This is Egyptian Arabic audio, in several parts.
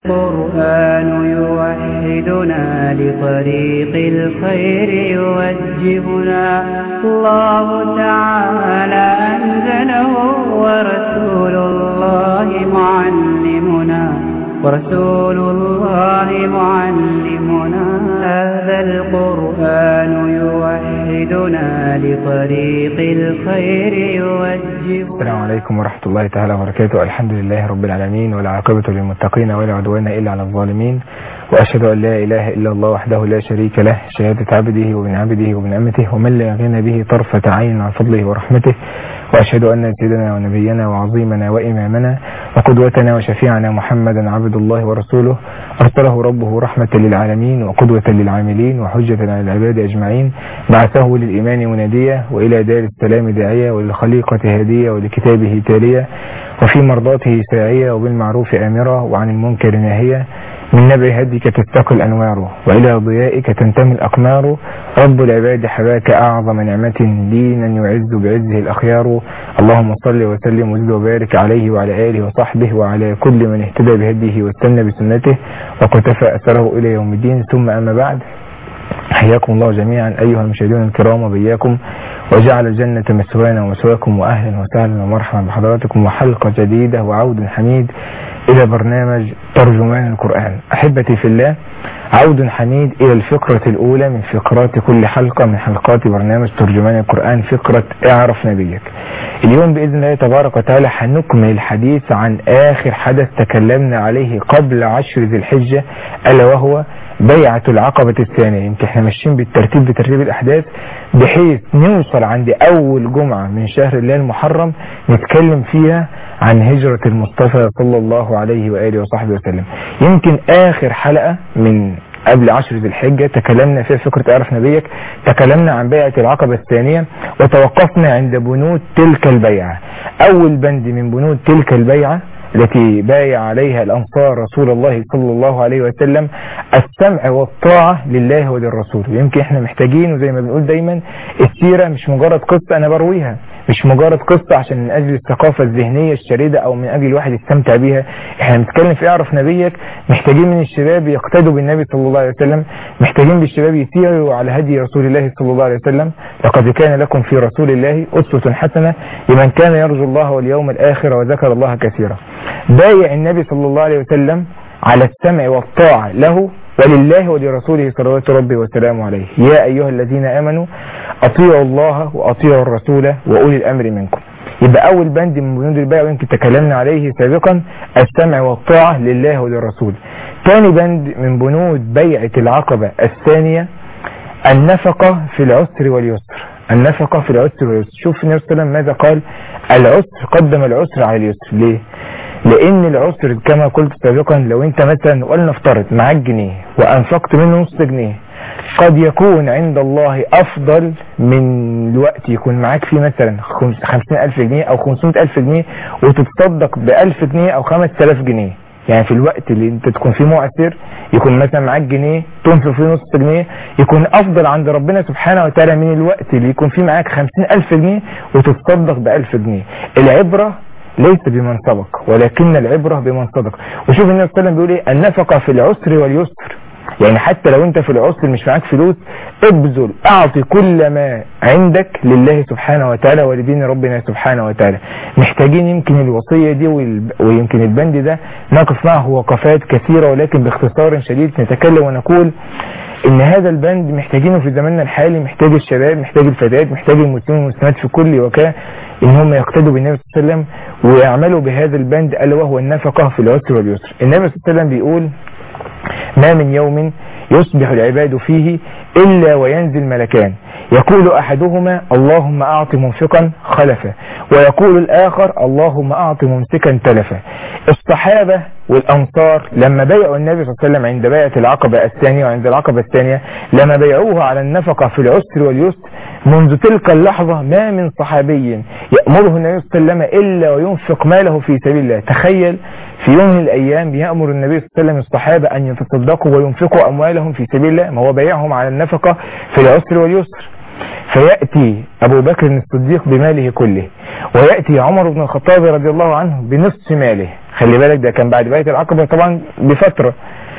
القرآن يوحدنا لطريق الخير يوجهنا الله تعالى أنزله ورسول الله معلمنا ورسول الله معلمنا هذا القرآن يوحدنا لطريق الخير يوجهنا السلام عليكم ورحمة الله تعالى وبركاته الحمد لله رب العالمين والعاقبة للمتقين ولا عدوان إلا على الظالمين وأشهد أن لا إله إلا الله وحده لا شريك له شهادة عبده ومن عبده ومن أمته ومن لا يغنى به طرفة عين عن فضله ورحمته وأشهد أن سيدنا ونبينا وعظيمنا وإمامنا وقدوتنا وشفيعنا محمدا عبد الله ورسوله أرسله ربه رحمة للعالمين وقدوة للعاملين وحجة على العباد أجمعين بعثه للإيمان منادية وإلى دار السلام داعية وللخليقة هادية ولكتابه تالية وفي مرضاته ساعية وبالمعروف آمرة وعن المنكر ناهية من نبع هديك تستقي الأنوار وإلى ضيائك تنتمي الأقمار رب العباد حباك أعظم نعمة دينا يعز بعزه الأخيار اللهم صل وسلم وزد وبارك عليه وعلى آله وصحبه وعلى كل من اهتدى بهديه واستنى بسنته وقتفى أثره إلى يوم الدين ثم أما بعد حياكم الله جميعا أيها المشاهدون الكرام وبياكم وجعل الجنة مسوانا ومسواكم وأهلا وسهلا ومرحبا بحضراتكم وحلقة جديدة وعود حميد إلى برنامج ترجمان القرآن أحبتي في الله عود حميد إلى الفقرة الأولى من فقرات كل حلقة من حلقات برنامج ترجمان القرآن فقرة اعرف نبيك اليوم بإذن الله تبارك وتعالى هنكمل الحديث عن آخر حدث تكلمنا عليه قبل عشر ذي الحجة ألا وهو بيعة العقبة الثانية يمكن احنا ماشيين بالترتيب بترتيب الأحداث بحيث نوصل عند أول جمعة من شهر الله المحرم نتكلم فيها عن هجرة المصطفى صلى الله عليه وآله وصحبه وسلم يمكن آخر حلقة من قبل عشر ذي الحجة تكلمنا فيها فكرة اعرف نبيك تكلمنا عن بيعة العقبة الثانية وتوقفنا عند بنود تلك البيعة أول بند من بنود تلك البيعة التي بايع عليها الأنصار رسول الله صلى الله عليه وسلم السمع والطاعة لله وللرسول يمكن احنا محتاجين وزي ما بنقول دايما السيرة مش مجرد قصة أنا برويها مش مجرد قصة عشان من أجل الثقافة الذهنية الشريدة أو من أجل الواحد يستمتع بيها احنا بنتكلم في اعرف نبيك محتاجين من الشباب يقتدوا بالنبي صلى الله عليه وسلم محتاجين بالشباب يسيروا على هدي رسول الله صلى الله عليه وسلم لقد كان لكم في رسول الله أسوة حسنة لمن كان يرجو الله واليوم الآخر وذكر الله كثيرا بايع النبي صلى الله عليه وسلم على السمع والطاعة له ولله ولرسوله صلوات ربي وسلامه عليه يا أيها الذين آمنوا أطيعوا الله وأطيعوا الرسول وأولي الأمر منكم يبقى أول بند من بنود البيع ويمكن تكلمنا عليه سابقا السمع والطاعة لله وللرسول ثاني بند من بنود بيعة العقبة الثانية النفقة في العسر واليسر النفقة في العسر واليسر شوف النبي صلى الله عليه وسلم ماذا قال العسر قدم العسر على اليسر ليه لان العسر كما قلت سابقا لو انت مثلا ولنفترض معاك جنيه وانفقت منه نص جنيه قد يكون عند الله افضل من الوقت يكون معاك فيه مثلا خمسين الف جنيه او خمسمائة الف جنيه وتتصدق بالف جنيه او خمس تلاف جنيه يعني في الوقت اللي انت تكون فيه معسر يكون مثلا معاك جنيه تنفق فيه نص جنيه يكون افضل عند ربنا سبحانه وتعالى من الوقت اللي يكون فيه معاك خمسين الف جنيه وتتصدق بالف جنيه العبرة ليس بمن سبق ولكن العبرة بمن صدق وشوف النبي صلى الله عليه وسلم بيقول ايه النفقة في العسر واليسر يعني حتى لو انت في العسر مش معاك فلوس ابذل اعطي كل ما عندك لله سبحانه وتعالى ولدين ربنا سبحانه وتعالى محتاجين يمكن الوصية دي ويمكن البند ده نقف معه وقفات كثيرة ولكن باختصار شديد نتكلم ونقول ان هذا البند محتاجينه في زماننا الحالي محتاج الشباب محتاج الفتيات محتاج المسلمين والمسلمات في كل وكان ان هم يقتدوا بالنبي صلى الله عليه وسلم ويعملوا بهذا البند الا وهو النفقة في العسر واليسر النبي صلى الله عليه وسلم بيقول ما من يوم يصبح العباد فيه إلا وينزل ملكان يقول أحدهما اللهم أعط منفقا خلفا ويقول الآخر اللهم أعط ممسكا تلفا الصحابة والأنصار لما بيعوا النبي صلى الله عليه وسلم عند بيعة العقبة الثانية وعند العقبة الثانية لما بيعوه على النفقة في العسر واليسر منذ تلك اللحظة ما من صحابي يأمره النبي صلى الله عليه وسلم إلا وينفق ماله في سبيل الله تخيل في يوم من الأيام يأمر النبي صلى الله عليه وسلم الصحابة أن يتصدقوا وينفقوا أموالهم في سبيل الله ما هو بيعهم على النفقة في العسر واليسر فيأتي أبو بكر الصديق بماله كله ويأتي عمر بن الخطاب رضي الله عنه بنصف ماله خلي بالك ده كان بعد بيت العقبة طبعا بفترة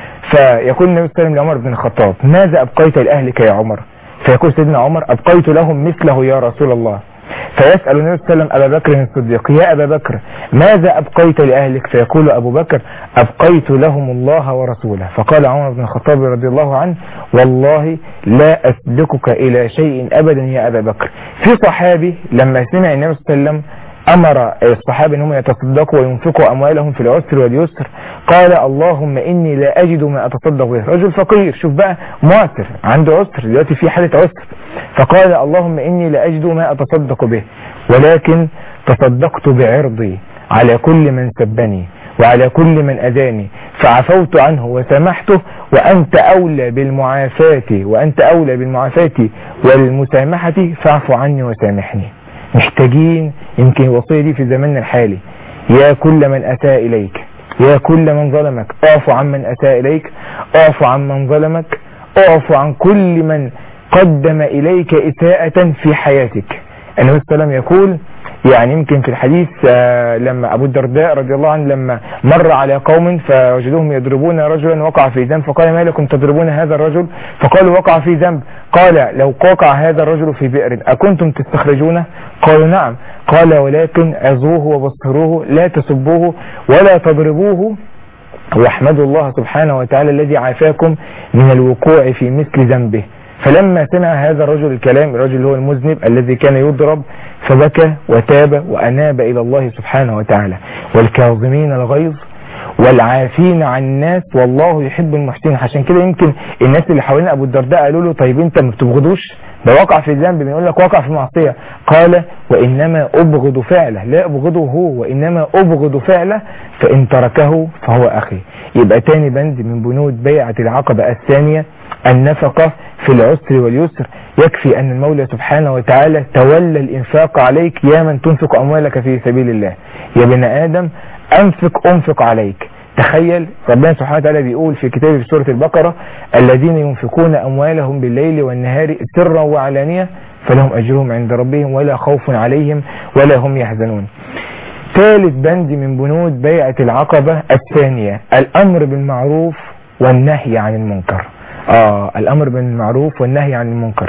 فيقول النبي صلى الله عليه وسلم لعمر بن الخطاب ماذا أبقيت لأهلك يا عمر فيقول سيدنا عمر أبقيت لهم مثله يا رسول الله فيسأل النبي صلى الله عليه وسلم أبا بكر الصديق يا أبا بكر ماذا أبقيت لأهلك فيقول أبو بكر أبقيت لهم الله ورسوله فقال عمر بن الخطاب رضي الله عنه والله لا أسبقك إلى شيء أبدا يا أبا بكر في صحابي لما سمع النبي صلى الله عليه وسلم أمر الصحابة أنهم يتصدقوا وينفقوا أموالهم في العسر واليسر قال اللهم إني لا أجد ما أتصدق به رجل فقير شوف بقى معسر عنده عسر دلوقتي في حالة عسر فقال اللهم إني لا أجد ما أتصدق به ولكن تصدقت بعرضي على كل من سبني وعلى كل من أذاني فعفوت عنه وسامحته وأنت أولى بالمعافاة وأنت أولى بالمعافاة والمسامحة فاعف عني وسامحني محتاجين يمكن الوصية دي في زماننا الحالي يا كل من أساء إليك يا كل من ظلمك اعفو عن من أساء إليك اعفو عن من ظلمك اعفو عن كل من قدم إليك إساءة في حياتك النبي صلى الله عليه وسلم يقول يعني يمكن في الحديث آه، لما أبو الدرداء رضي الله عنه لما مر على قوم فوجدوهم يضربون رجلا وقع في ذنب فقال ما لكم تضربون هذا الرجل فقالوا وقع في ذنب قال لو وقع هذا الرجل في بئر أكنتم تستخرجونه قالوا نعم قال ولكن عظوه وبصروه لا تسبوه ولا تضربوه واحمدوا الله سبحانه وتعالى الذي عافاكم من الوقوع في مثل ذنبه فلما سمع هذا الرجل الكلام الرجل اللي هو المذنب الذي كان يضرب فبكى وتاب وأناب إلى الله سبحانه وتعالى والكاظمين الغيظ والعافين عن الناس والله يحب المحسنين عشان كده يمكن الناس اللي حوالين ابو الدرداء قالوا له طيب انت ما بتبغضوش ده وقع في الذنب بنقول لك وقع في معصيه قال وانما ابغض فعله لا ابغضه هو وانما ابغض فعله فان تركه فهو اخي يبقى تاني بند من بنود بيعه العقبه الثانيه النفقه في العسر واليسر يكفي أن المولى سبحانه وتعالى تولى الإنفاق عليك يا من تنفق أموالك في سبيل الله يا ابن آدم أنفق أنفق عليك تخيل ربنا سبحانه وتعالى بيقول في كتابه في سورة البقرة الذين ينفقون أموالهم بالليل والنهار سرا وعلانية فلهم أجرهم عند ربهم ولا خوف عليهم ولا هم يحزنون ثالث بند من بنود بيعة العقبة الثانية الأمر بالمعروف والنهي عن المنكر آه الأمر بالمعروف والنهي عن المنكر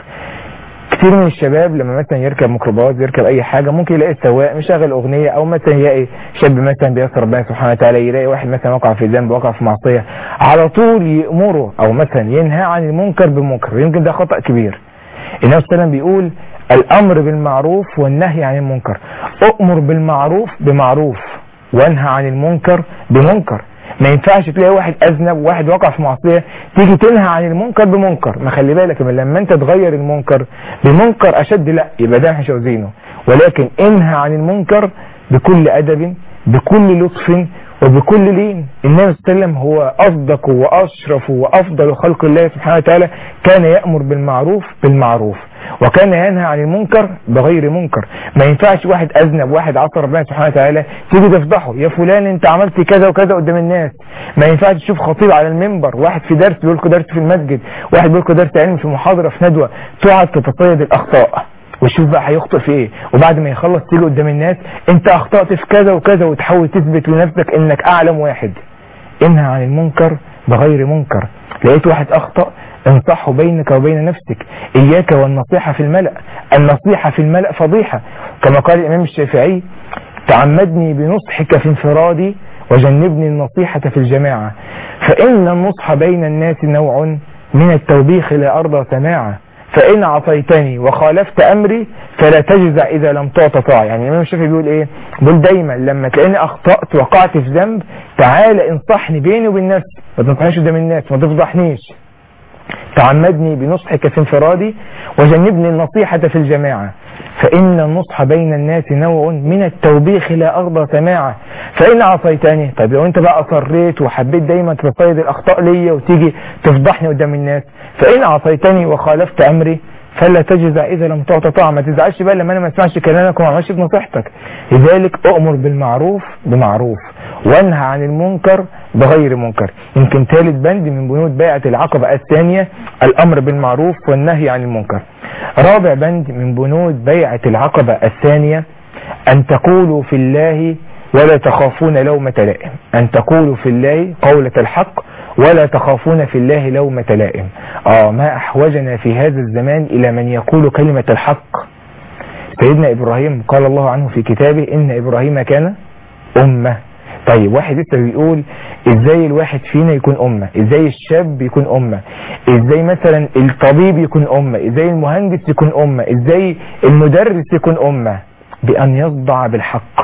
كتير من الشباب لما مثلا يركب ميكروباص يركب اي حاجه ممكن يلاقي السواق مشغل اغنيه او مثلا يلاقي شاب مثلا بيسر ربنا سبحانه وتعالى يلاقي واحد مثلا وقع في ذنب وقع في معصيه على طول يامره او مثلا ينهى عن المنكر بمنكر يمكن ده خطا كبير النبي صلى الله عليه وسلم بيقول الامر بالمعروف والنهي عن المنكر اؤمر بالمعروف بمعروف وانهى عن المنكر بمنكر ما ينفعش تلاقي واحد اذنب وواحد وقع في معصيه تيجي تنهى عن المنكر بمنكر ما خلي بالك من لما انت تغير المنكر بمنكر اشد لا يبقى ده مش عاوزينه ولكن انهى عن المنكر بكل ادب بكل لطف وبكل لين النبي صلى الله عليه وسلم هو اصدق واشرف وافضل خلق الله سبحانه وتعالى كان يامر بالمعروف بالمعروف وكان ينهى عن المنكر بغير منكر ما ينفعش واحد اذنب واحد عصى ربنا سبحانه وتعالى تيجي تفضحه يا فلان انت عملت كذا وكذا قدام الناس ما ينفعش تشوف خطيب على المنبر واحد في درس بيقول لكم درس في المسجد واحد بيقول لكم درس علم في محاضره في ندوه تقعد تتصيد الاخطاء وشوف بقى هيخطئ في ايه وبعد ما يخلص تيجي قدام الناس انت اخطأت في كذا وكذا وتحاول تثبت لنفسك انك اعلم واحد انهى عن المنكر بغير منكر لقيت واحد اخطأ انصحه بينك وبين نفسك اياك والنصيحة في الملأ النصيحة في الملأ فضيحة كما قال الامام الشافعي تعمدني بنصحك في انفرادي وجنبني النصيحة في الجماعة فإن النصح بين الناس نوع من التوبيخ لا أرضى سماعه فإن عصيتني وخالفت أمري فلا تجزع إذا لم تعط طاعة يعني الإمام الشافعي بيقول إيه بيقول دايما لما تلاقيني أخطأت وقعت في ذنب تعال انصحني بيني وبين نفسي ما تنصحنيش قدام الناس ما تفضحنيش تعمدني بنصحك في انفرادي وجنبني النصيحة في الجماعة فإن النصح بين الناس نوع من التوبيخ لا أرضى سماعه فإن عصيتني طيب لو أنت بقى أصريت وحبيت دايما تصيد الأخطاء ليا وتيجي تفضحني قدام الناس فإن عصيتني وخالفت أمري فلا تجزع إذا لم تعطى طاعة ما تزعلش بقى لما أنا ما اسمعش كلامك وما عملش بنصيحتك لذلك أؤمر بالمعروف بمعروف وانهى عن المنكر بغير منكر يمكن ثالث بند من بنود بيعة العقبة الثانية الأمر بالمعروف والنهي عن المنكر رابع بند من بنود بيعة العقبة الثانية أن تقولوا في الله ولا تخافون لومة لائم أن تقولوا في الله قولة الحق ولا تخافون في الله لومة لائم آه ما أحوجنا في هذا الزمان إلى من يقول كلمة الحق سيدنا إبراهيم قال الله عنه في كتابه إن إبراهيم كان أمة طيب واحد لسه بيقول ازاي الواحد فينا يكون أمة ازاي الشاب يكون أمة ازاي مثلا الطبيب يكون أمة ازاي المهندس يكون أمة ازاي المدرس يكون أمة بأن يصدع بالحق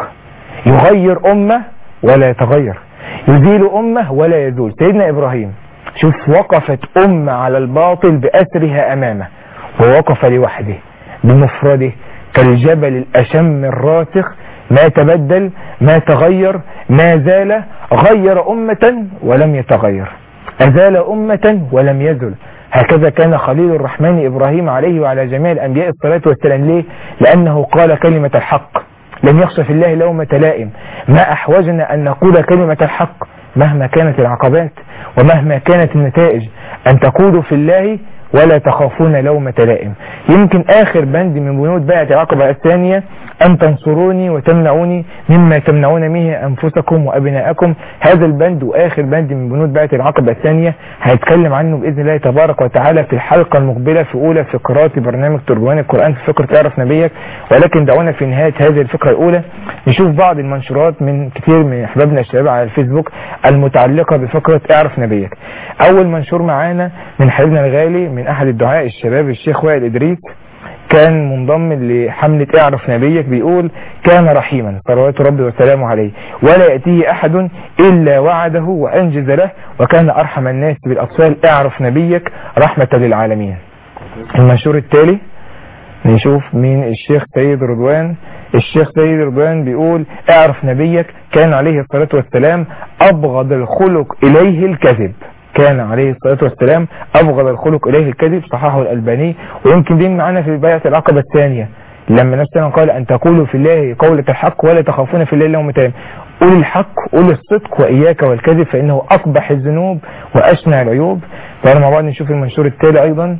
يغير أمة ولا يتغير يزيل أمة ولا يزول سيدنا إبراهيم شوف وقفت أمة على الباطل بأسرها أمامه ووقف لوحده بمفرده كالجبل الأشم الراسخ ما تبدل ما تغير ما زال غير أمة ولم يتغير أزال أمة ولم يزل هكذا كان خليل الرحمن إبراهيم عليه وعلى جميع الأنبياء الصلاة والسلام ليه لأنه قال كلمة الحق لم يخشى في الله لومة لائم ما أحوجنا أن نقول كلمة الحق مهما كانت العقبات ومهما كانت النتائج أن تقولوا في الله ولا تخافون لومة لائم يمكن آخر بند من بنود بيعة العقبة الثانية أن تنصروني وتمنعوني مما تمنعون به أنفسكم وأبناءكم هذا البند وآخر بند من بنود بيعة العقبة الثانية هنتكلم عنه بإذن الله تبارك وتعالى في الحلقة المقبلة في أولى فقرات برنامج ترجمان القرآن في فقرة اعرف نبيك ولكن دعونا في نهاية هذه الفقرة الأولى نشوف بعض المنشورات من كثير من أحبابنا الشباب على الفيسبوك المتعلقة بفقرة اعرف نبيك أول منشور معانا من حبيبنا الغالي من أحد الدعاء الشباب الشيخ وائل إدريس كان منضم لحملة اعرف نبيك بيقول كان رحيما صلوات ربي وسلامه عليه ولا يأتيه أحد إلا وعده وأنجز له وكان أرحم الناس بالأطفال اعرف نبيك رحمة للعالمين المنشور التالي نشوف مين الشيخ سيد رضوان الشيخ سيد رضوان بيقول اعرف نبيك كان عليه الصلاة والسلام أبغض الخلق إليه الكذب كان عليه الصلاة والسلام أبغض الخلق إليه الكذب صححه الألباني ويمكن دي معنا في بيعة العقبة الثانية لما نفسنا قال أن تقولوا في الله قولة الحق ولا تخافون في الله لهم تام قول الحق قول الصدق وإياك والكذب فإنه أقبح الذنوب وأشنع العيوب تعالوا مع بعض نشوف المنشور التالي أيضا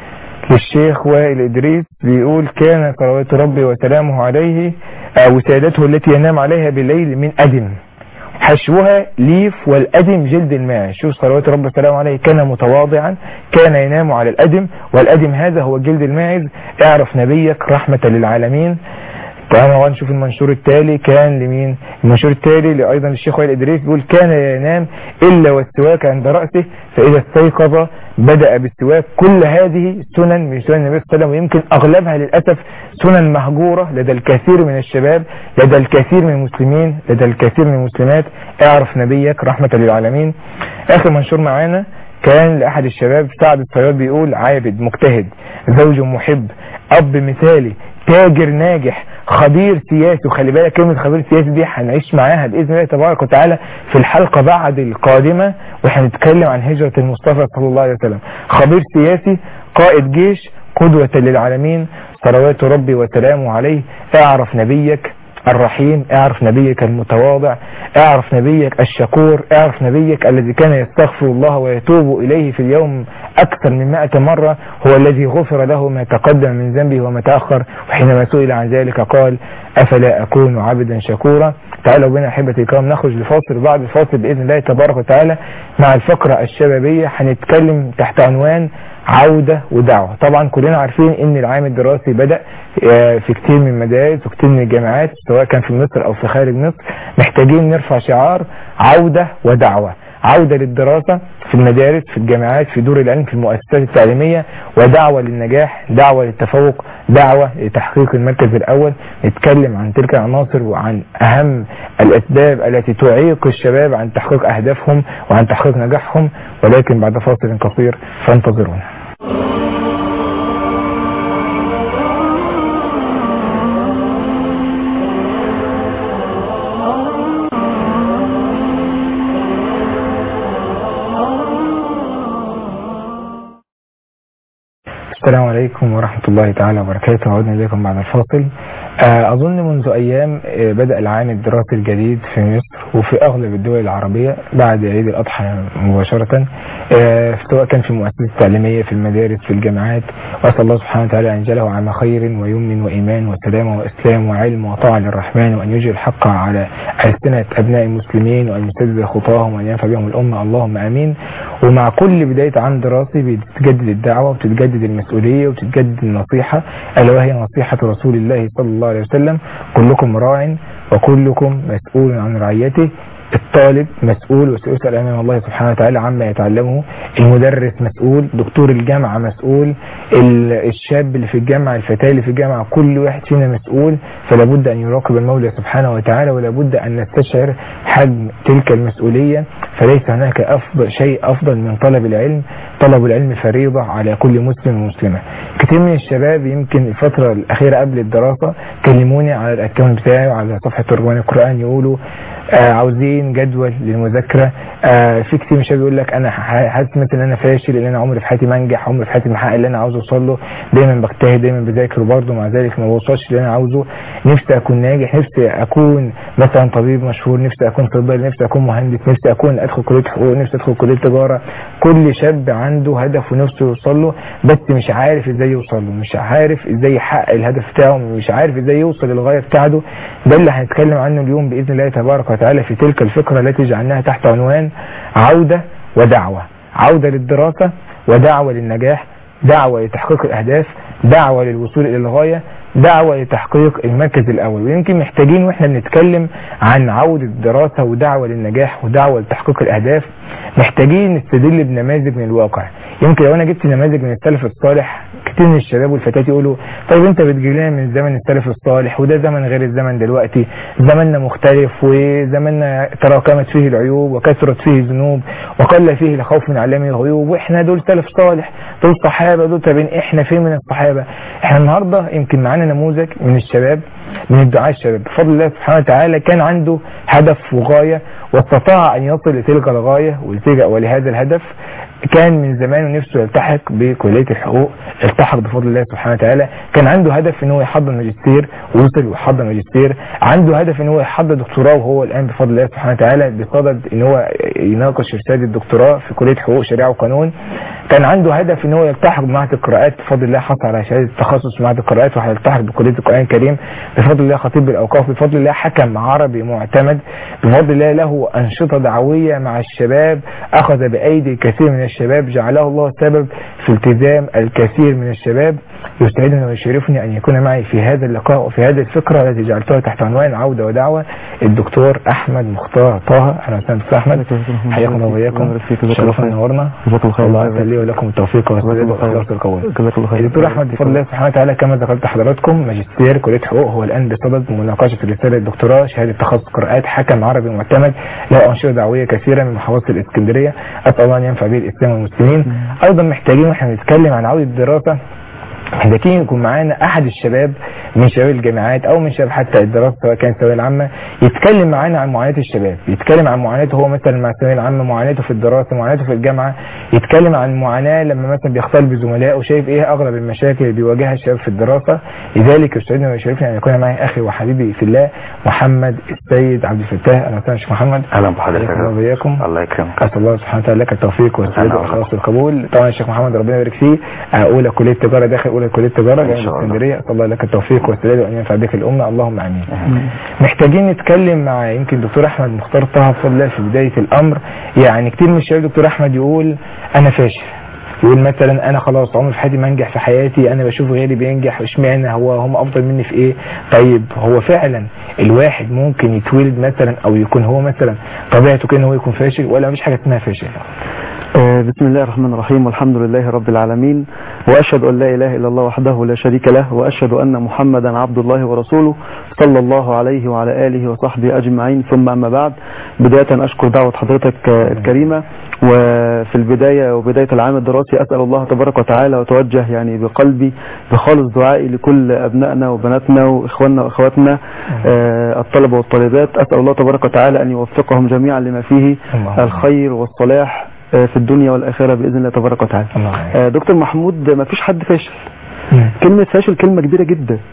للشيخ وائل إدريس بيقول كان صلوات ربي وسلامه عليه وسادته التي ينام عليها بالليل من أدم حشوها ليف والأدم جلد الماعز شوف صلوات رب السلام عليه كان متواضعا كان ينام على الأدم والأدم هذا هو جلد الماعز اعرف نبيك رحمة للعالمين تعالوا نشوف المنشور التالي كان لمين المنشور التالي ايضا الشيخ وائل ادريس بيقول كان ينام الا والسواك عند راسه فاذا استيقظ بدا بالسواك كل هذه سنن من سنن النبي صلى الله عليه وسلم ويمكن اغلبها للاسف سنن مهجوره لدى الكثير من الشباب لدى الكثير من المسلمين لدى الكثير من المسلمات اعرف نبيك رحمه للعالمين اخر منشور معانا كان لأحد الشباب سعد الصياد بيقول عابد مجتهد زوج محب أب مثالي تاجر ناجح خبير سياسي وخلي بالك كلمة خبير سياسي دي هنعيش معاها بإذن الله تبارك وتعالى في الحلقة بعد القادمة وهنتكلم عن هجرة المصطفى صلى الله عليه وسلم خبير سياسي قائد جيش قدوة للعالمين صلوات ربي وسلامه عليه اعرف نبيك الرحيم اعرف نبيك المتواضع اعرف نبيك الشكور اعرف نبيك الذي كان يستغفر الله ويتوب إليه في اليوم أكثر من مائة مرة هو الذي غفر له ما تقدم من ذنبه وما تأخر وحينما سئل عن ذلك قال أفلا أكون عبدا شكورا تعالوا بنا أحبتي الكرام نخرج لفاصل بعد الفاصل بإذن الله تبارك وتعالى مع الفقرة الشبابية هنتكلم تحت عنوان عودة ودعوة طبعا كلنا عارفين ان العام الدراسي بدأ في كتير من المدارس وكتير من الجامعات سواء كان في مصر او في خارج مصر محتاجين نرفع شعار عودة ودعوة عودة للدراسة في المدارس في الجامعات في دور العلم في المؤسسات التعليمية ودعوة للنجاح دعوة للتفوق دعوة لتحقيق المركز الأول نتكلم عن تلك العناصر وعن أهم الأسباب التي تعيق الشباب عن تحقيق أهدافهم وعن تحقيق نجاحهم ولكن بعد فاصل قصير فانتظرونا السلام عليكم ورحمة الله تعالى وبركاته عودنا إليكم بعد الفاصل آه، أظن منذ أيام آه، بدأ العام الدراسي الجديد في مصر وفي أغلب الدول العربية بعد عيد الأضحى مباشرة آه، سواء كان في المؤسسات التعليمية في المدارس في الجامعات وأسأل الله سبحانه وتعالى أن يجعله عام خير ويمن وإيمان وسلام وإسلام وعلم وطاعة للرحمن وأن يجري الحق على ألسنة أبناء المسلمين وأن يسدد خطاهم وأن ينفع بهم الأمة اللهم آمين ومع كل بداية عام دراسي بتتجدد الدعوة وبتتجدد المسؤولية وبتتجدد النصيحة ألا وهي نصيحة رسول الله صلى الله عليه وسلم كلكم راع وكلكم مسؤول عن رعيته الطالب مسؤول وسيسأل أمام الله سبحانه وتعالى عما يتعلمه المدرس مسؤول دكتور الجامعة مسؤول ال- الشاب اللي في الجامعة الفتاة اللي في الجامعة كل واحد فينا مسؤول فلا بد أن يراقب المولى سبحانه وتعالى ولا بد أن نستشعر حجم تلك المسؤولية فليس هناك أفضل شيء أفضل من طلب العلم طلب العلم فريضة على كل مسلم ومسلمة كتير من الشباب يمكن الفترة الأخيرة قبل الدراسة كلموني على الأكونت بتاعي وعلى صفحة ترجمان القرآن يقولوا آه عاوزين جدول للمذاكرة آه في كتير من الشباب يقول لك انا ح- حاسس مثلا ان انا فاشل ان انا عمري في حياتي ما انجح عمري في حياتي ما احقق اللي انا عاوز اوصل له دايما بجتهد دايما بذاكر وبرضه مع ذلك ما بوصلش اللي انا عاوزه نفسي اكون ناجح نفسي اكون مثلا طبيب مشهور نفسي اكون صيدلي نفسي اكون مهندس نفسي اكون ادخل كليه حقوق نفسي ادخل كليه تجاره كل شاب عنده هدف ونفسه يوصل له بس مش عارف ازاي يوصل له مش عارف ازاي يحقق الهدف بتاعه مش عارف ازاي يوصل للغايه بتاعته ده اللي هنتكلم عنه اليوم باذن الله تبارك وتعالى في تلك الفكره التي جعلناها تحت عنوان عوده ودعوه عوده للدراسه ودعوه للنجاح دعوه لتحقيق الاهداف دعوه للوصول الى الغايه دعوة لتحقيق المركز الأول ويمكن محتاجين وإحنا بنتكلم عن عودة الدراسة ودعوة للنجاح ودعوة لتحقيق الأهداف محتاجين نستدل بنماذج من الواقع يمكن لو أنا جبت نماذج من السلف الصالح كتير من الشباب والفتيات يقولوا طيب أنت بتجيب لنا من زمن السلف الصالح وده زمن غير الزمن دلوقتي زمننا مختلف وزمننا تراكمت فيه العيوب وكثرت فيه الذنوب وقل فيه الخوف من علام الغيوب وإحنا دول سلف صالح دول صحابة دول طب إحنا فين من الصحابة إحنا النهاردة يمكن معانا نموذج من الشباب من الدعاء الشباب بفضل الله سبحانه وتعالى كان عنده هدف وغاية واستطاع أن يصل لتلك الغاية ولتلك- ولهذا الهدف كان من زمان نفسه يلتحق بكلية الحقوق التحق بفضل الله سبحانه وتعالى كان عنده هدف ان هو يحضر ماجستير وصل وحضر ماجستير عنده هدف ان هو يحضر دكتوراه وهو الان بفضل الله سبحانه وتعالى بصدد ان هو يناقش رسالة الدكتوراه في كلية حقوق شريعة وقانون كان عنده هدف ان هو يلتحق بمعهد القراءات بفضل الله حصل على شهاده التخصص في معهد القراءات وهيلتحق بكليه القران الكريم بفضل الله خطيب بالاوقاف بفضل الله حكم عربي معتمد بفضل الله له انشطه دعويه مع الشباب اخذ بايدي الكثير من الشباب جعله الله سبب في التزام الكثير من الشباب يسعدني ويشرفني ان يكون معي في هذا اللقاء وفي هذه الفكره التي جعلتها تحت عنوان عوده ودعوه الدكتور احمد مختار طه اهلا وسهلا دكتور احمد حياكم الله وإياكم شرفنا ونورنا جزاك الله خير. الله عز لي ولكم التوفيق والسداد والاخلاص القبول جزاك الله خير الدكتور احمد بفضل الله سبحانه وتعالى كما ذكرت حضراتكم ماجستير كليه حقوق هو الان بصدد مناقشه رساله الدكتوراه شهاده تخصص قراءات حكم عربي معتمد له انشطه دعويه كثيره من محافظه الاسكندريه اسال الله ان ينفع به الاسلام والمسلمين ايضا محتاجين واحنا بنتكلم عن عوده الدراسه محتاجين يكون معانا احد الشباب من شباب الجامعات او من شباب حتى الدراسه سواء كانت الثانويه العامه يتكلم معانا عن معاناه الشباب يتكلم عن معاناته هو مثلا مع الثانويه العامه معاناته في الدراسه معاناته في الجامعه يتكلم عن معاناه لما مثلا بيختلط بزملائه وشايف ايه اغلب المشاكل اللي بيواجهها الشباب في الدراسه لذلك يسعدني ويشرفني ان يكون معي اخي وحبيبي في الله محمد السيد عبد الفتاح اهلا وسهلا شيخ محمد اهلا بحضرتك حياكم الله وإياكم. الله يكرمك اسال الله سبحانه وتعالى لك التوفيق والسداد أهلا والاخلاص والقبول طبعا الشيخ محمد ربنا يبارك فيه آه، اولى كليه تجاره داخل اولى كليه تجاره جامعه شاء الله. اسكندريه اسال الله لك التوفيق والسداد وان ينفع بك الامه اللهم امين محتاجين نتكلم مع يمكن دكتور احمد مختار طه بفضل الله في بدايه الامر يعني كتير من الشباب دكتور احمد يقول انا فاشل يقول مثلا انا خلاص عمري في حياتي ما انجح في حياتي انا بشوف غيري بينجح اشمعنى هو هم افضل مني في ايه طيب هو فعلا الواحد ممكن يتولد مثلا او يكون هو مثلا طبيعته كده ان هو يكون فاشل ولا مفيش حاجه اسمها فاشل آه، بسم الله الرحمن الرحيم والحمد لله رب العالمين وأشهد أن لا إله إلا الله وحده لا شريك له وأشهد أن محمدا عبد الله ورسوله صلى الله عليه وعلى آله وصحبه أجمعين ثم أما بعد بداية أشكر دعوة حضرتك آه، الكريمة وفي البداية وبداية العام الدراسي أسأل الله تبارك وتعالى وتوجه يعني بقلبي بخالص دعائي لكل أبنائنا وبناتنا وإخواننا وأخواتنا آه، الطلبة والطالبات أسأل الله تبارك وتعالى أن يوفقهم جميعا لما فيه اللهم الخير والصلاح آه، في الدنيا والآخرة بإذن الله تبارك وتعالى اللهم آمين. آه، دكتور محمود ما فيش حد فاشل مم. كلمة فاشل كلمة كبيرة جدا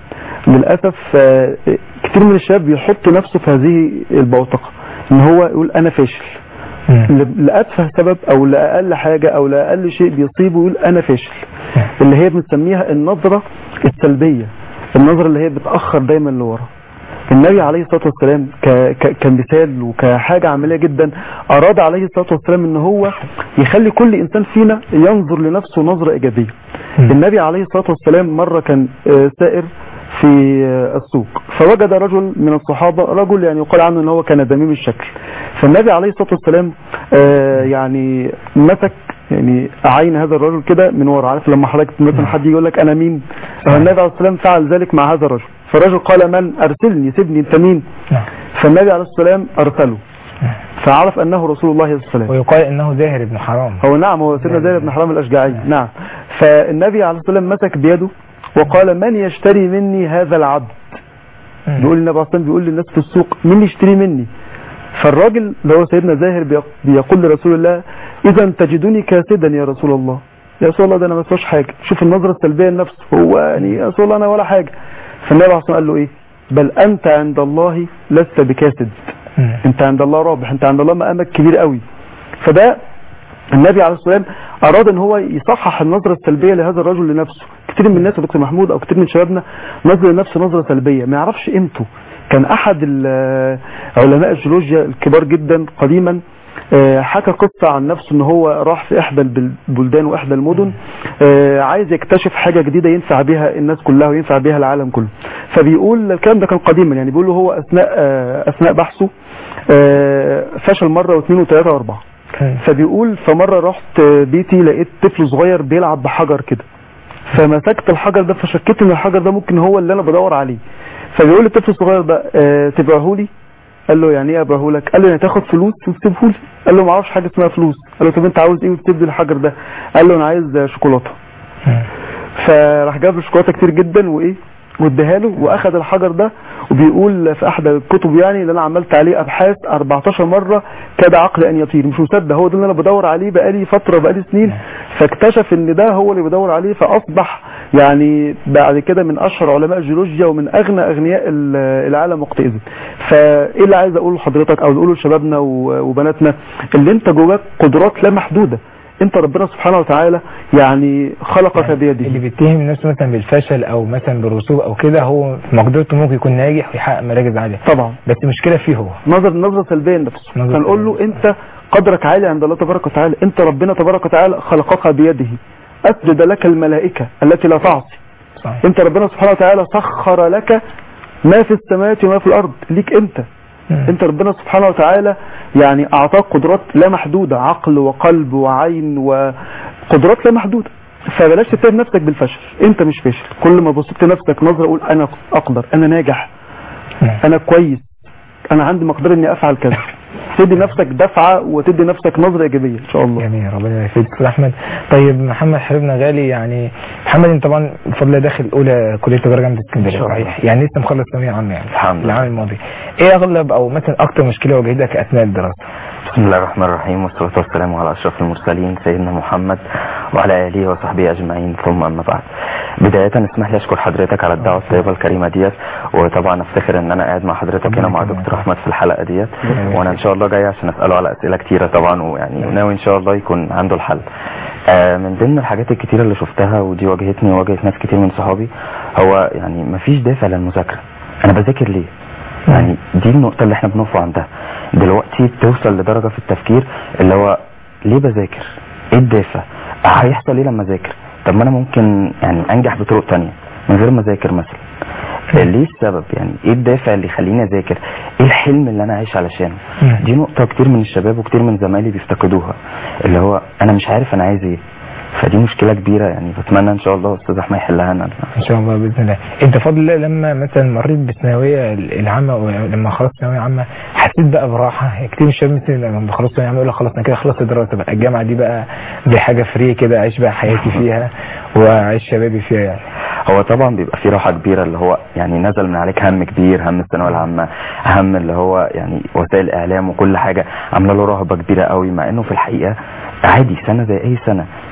للاسف آه، كتير من الشباب بيحط نفسه في هذه البوتقه ان هو يقول انا فاشل مم. ل- لأتفه سبب او لأقل حاجة او لأقل شيء بيصيبه يقول انا فاشل اللي هي بنسميها النظرة السلبية النظرة اللي هي بتأخر دايما لورا النبي عليه الصلاة والسلام ك... ك... كمثال وكحاجة عملية جدا أراد عليه الصلاة والسلام ان هو يخلي كل إنسان فينا ينظر لنفسه نظرة إيجابية مم. النبي عليه الصلاة والسلام مرة كان آه، سائر في آه، السوق فوجد رجل من الصحابة رجل يعني يقال عنه ان هو كان دميم الشكل فالنبي عليه الصلاة والسلام آه، يعني مسك يعني عين هذا الرجل كده من ورا عارف لما حضرتك مثلا حد يقول لك انا مين فالنبي عليه الصلاة والسلام فعل ذلك مع هذا الرجل فالرجل قال من ارسلني سيبني انت مين نعم. فالنبي عليه الصلاة والسلام ارسله فعرف انه رسول الله صلى الله عليه وسلم ويقال انه زاهر ابن حرام هو نعم هو سيدنا زيد بن حرام الأشجعي نعم فالنبي عليه الصلاة والسلام مسك بيده وقال من يشتري مني هذا العبد مم. بيقول النبي عليه الصلاة والسلام بيقول للناس في السوق مين يشتري مني فالراجل اللي هو سيدنا زاهر بيق- بيقول لرسول الله إذا تجدني كاسدا يا رسول الله يا رسول الله ده أنا ما اسواش حاجة شوف النظرة السلبية لنفسه هو يعني يا رسول الله أنا ولا حاجة فالنبي عليه الصلاة والسلام قال له إيه بل أنت عند الله لست بكاسد مم. انت عند الله رابح انت عند الله مقامك كبير قوي فده النبي عليه الصلاه والسلام اراد ان هو يصحح النظره السلبيه لهذا الرجل لنفسه كتير من الناس يا دكتور محمود او كتير من شبابنا نظر لنفسه نظره سلبيه ما يعرفش قيمته كان احد ال- علماء الجيولوجيا الكبار جدا قديما آه، حكى قصة عن نفسه ان هو راح في احدى البل- البلدان واحدى المدن آه، عايز يكتشف حاجة جديدة ينفع بها الناس كلها وينفع بها العالم كله فبيقول الكلام ده كان قديما يعني بيقول له هو اثناء آه، اثناء بحثه آه، فشل مرة واثنين وثلاثة واربعة مم. فبيقول فمرة رحت بيتي لقيت طفل صغير بيلعب بحجر كده فمسكت الحجر ده فشكيت ان الحجر ده ممكن هو اللي انا بدور عليه فبيقول لي الطفل الصغير ده آه تبيعه لي قال له يعني ايه ابيعه لك قال له يعني تاخد فلوس وتسيبه لي قال له ما اعرفش حاجه اسمها فلوس قال له طب انت عاوز ايه وتسيب لي الحجر ده قال له انا عايز شوكولاته مم. فراح جاب له شوكولاته كتير جدا وايه واداها له واخد الحجر ده وبيقول في احدى الكتب يعني اللي انا عملت عليه ابحاث 14 مره كاد عقلي ان يطير مش مصدق هو ده اللي انا بدور عليه بقالي فتره بقالي سنين فاكتشف ان ده هو اللي بدور عليه فاصبح يعني بعد كده من اشهر علماء الجيولوجيا ومن اغنى اغنياء ال- العالم وقتئذ فايه اللي عايز اقوله لحضرتك او نقوله لشبابنا و- وبناتنا اللي انت جواك قدرات لا محدوده انت ربنا سبحانه وتعالى يعني خلقك اللي بيده بيتهم نفسه مثلا بالفشل او مثلا بالرسوب او كده هو في مقدرته ممكن يكون ناجح ويحقق مراكز عاليه طبعا بس المشكله فيه هو نظر نظرة سلبية لنفسه نظرة فنقول له سلبية. انت قدرك عالي عند الله تبارك وتعالى انت ربنا تبارك وتعالى خلقك بيده اسجد لك الملائكة التي لا تعصي صحيح انت ربنا سبحانه وتعالى سخر لك ما في السماوات وما في الارض ليك انت مم. انت ربنا سبحانه وتعالى يعني اعطاك قدرات لا محدودة عقل وقلب وعين وقدرات لا محدودة فبلاش تتهم نفسك بالفشل انت مش فاشل كل ما بصيت لنفسك نظرة قول انا اقدر انا ناجح مم. انا كويس انا عندي مقدرة اني افعل كذا تدي نفسك دفعة وتدي نفسك نظرة ايجابية ان شاء الله جميل ربنا يفيدك استاذ احمد طيب محمد حبيبنا غالي يعني محمد انت طبعا بفضل الله داخل اولى كليه تجاره جامعه اسكندريه إن شاء الله. صحيح يعني لسه مخلص ثانويه عامه يعني الحمد لله. العام الماضي ايه اغلب او مثلا اكتر مشكله واجهتك اثناء الدراسه بسم الله الرحمن الرحيم والصلاة والسلام على أشرف المرسلين سيدنا محمد وعلى آله وصحبه أجمعين ثم أما بعد بداية اسمح لي أشكر حضرتك على الدعوة الطيبة الكريمة ديت وطبعا أفتخر إن أنا قاعد مع حضرتك هنا مع دكتور أحمد في الحلقة ديت وأنا إن شاء الله جاي عشان أسأله على أسئلة كتيرة طبعا ويعني وناوي إن شاء الله يكون عنده الحل آه، من ضمن الحاجات الكتيرة اللي شفتها ودي واجهتني وواجهت ناس كتير من صحابي هو يعني مفيش دافع للمذاكرة أنا بذاكر ليه؟ يعني دي النقطة اللي احنا بنقف عندها دلوقتي بتوصل لدرجة في التفكير اللي هو ليه بذاكر ايه الدافع هيحصل ايه لما اذاكر طب ما انا ممكن يعني انجح بطرق تانية من غير ما اذاكر مثلا ليه السبب يعني ايه الدافع اللي يخليني اذاكر ايه الحلم اللي انا عايش علشانه مم. دي نقطة كتير من الشباب وكتير من زمايلي بيفتقدوها اللي هو انا مش عارف انا عايز ايه فدي مشكلة كبيرة يعني بتمنى ان شاء الله استاذ احمد يحلها لنا ان شاء الله باذن الله انت فضل الله لما مثلا مريت بالثانويه العامه او لما خلصت ثانويه عامه حسيت بقى براحه يعني كتير من الشباب مثل لما خلصت ثانويه عامه يقول لك خلاص انا كده خلصت الدراسه بقى الجامعه دي بقى زي حاجه فري كده اعيش بقى حياتي فيها واعيش شبابي فيها يعني هو طبعا بيبقى في راحه كبيره اللي هو يعني نزل من عليك هم كبير هم الثانويه العامه هم اللي هو يعني وسائل الاعلام وكل حاجه عامله له رهبه كبيره قوي مع انه في الحقيقه عادي سنه زي اي سنه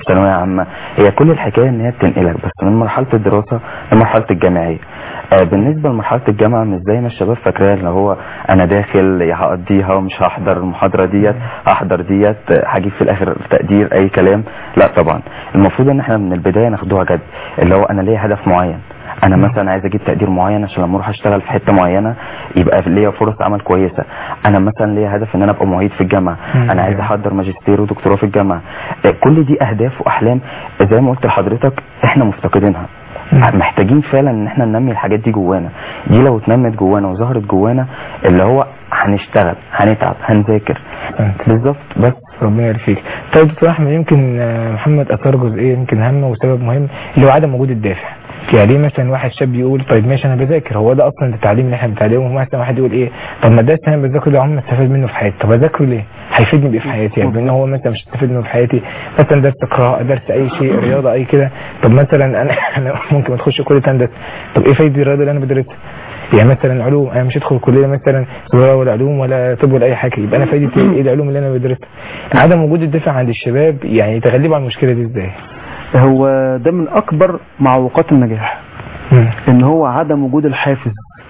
في ثانويه عامه هي كل الحكايه ان هي بتنقلك بس من مرحله الدراسه لمرحله الجامعيه آه، بالنسبه لمرحله الجامعه مش زي ما الشباب فاكراها اللي هو انا داخل يا هقضيها ومش هحضر المحاضره ديت هحضر ديت آه، هجيب في الاخر تقدير اي كلام لا طبعا المفروض ان احنا من البدايه ناخدوها جد اللي هو انا ليا هدف معين انا مثلا عايز اجيب تقدير معين عشان لما اروح اشتغل في حته معينه يبقى ليا فرص عمل كويسه انا مثلا ليا هدف ان انا ابقى معيد في الجامعه مم. انا عايز احضر ماجستير ودكتوراه في الجامعه آه، كل دي اهداف واحلام زي ما قلت لحضرتك احنا مفتقدينها مم. محتاجين فعلا ان احنا ننمي الحاجات دي جوانا دي لو اتنمت جوانا وظهرت جوانا اللي هو هنشتغل هنتعب هنذاكر فهمت. بالظبط بس ربنا يبارك فيك طيب دكتور احمد يمكن آه، محمد اثار جزئيه يمكن هامه وسبب مهم اللي هو عدم وجود الدافع يعني ليه مثلا واحد شاب يقول طيب ماشي انا بذاكر هو ده اصلا التعليم اللي احنا بنتعلمه مثلا واحد يقول ايه طب ما الدرس اللي انا بذاكره ده عمري ما استفاد منه في حياتي طب اذاكره ليه؟ هيفيدني بايه في حياتي؟ يعني بان هو مثلا مش هستفيد منه في حياتي مثلا درس قراءه درس اي شيء رياضه اي كده طب مثلا انا انا ممكن ما ادخلش كليه هندسه طب ايه فايده الرياضه اللي انا بدرسها؟ يعني مثلا علوم انا مش هدخل كليه مثلا صغيره ولا علوم ولا طب ولا اي حاجه يبقى انا فايدتي ايه العلوم اللي انا بدرسها عدم وجود الدافع عند الشباب يعني تغلبوا على المشكله دي ازاي هو ده من اكبر معوقات النجاح ان هو عدم وجود الحافز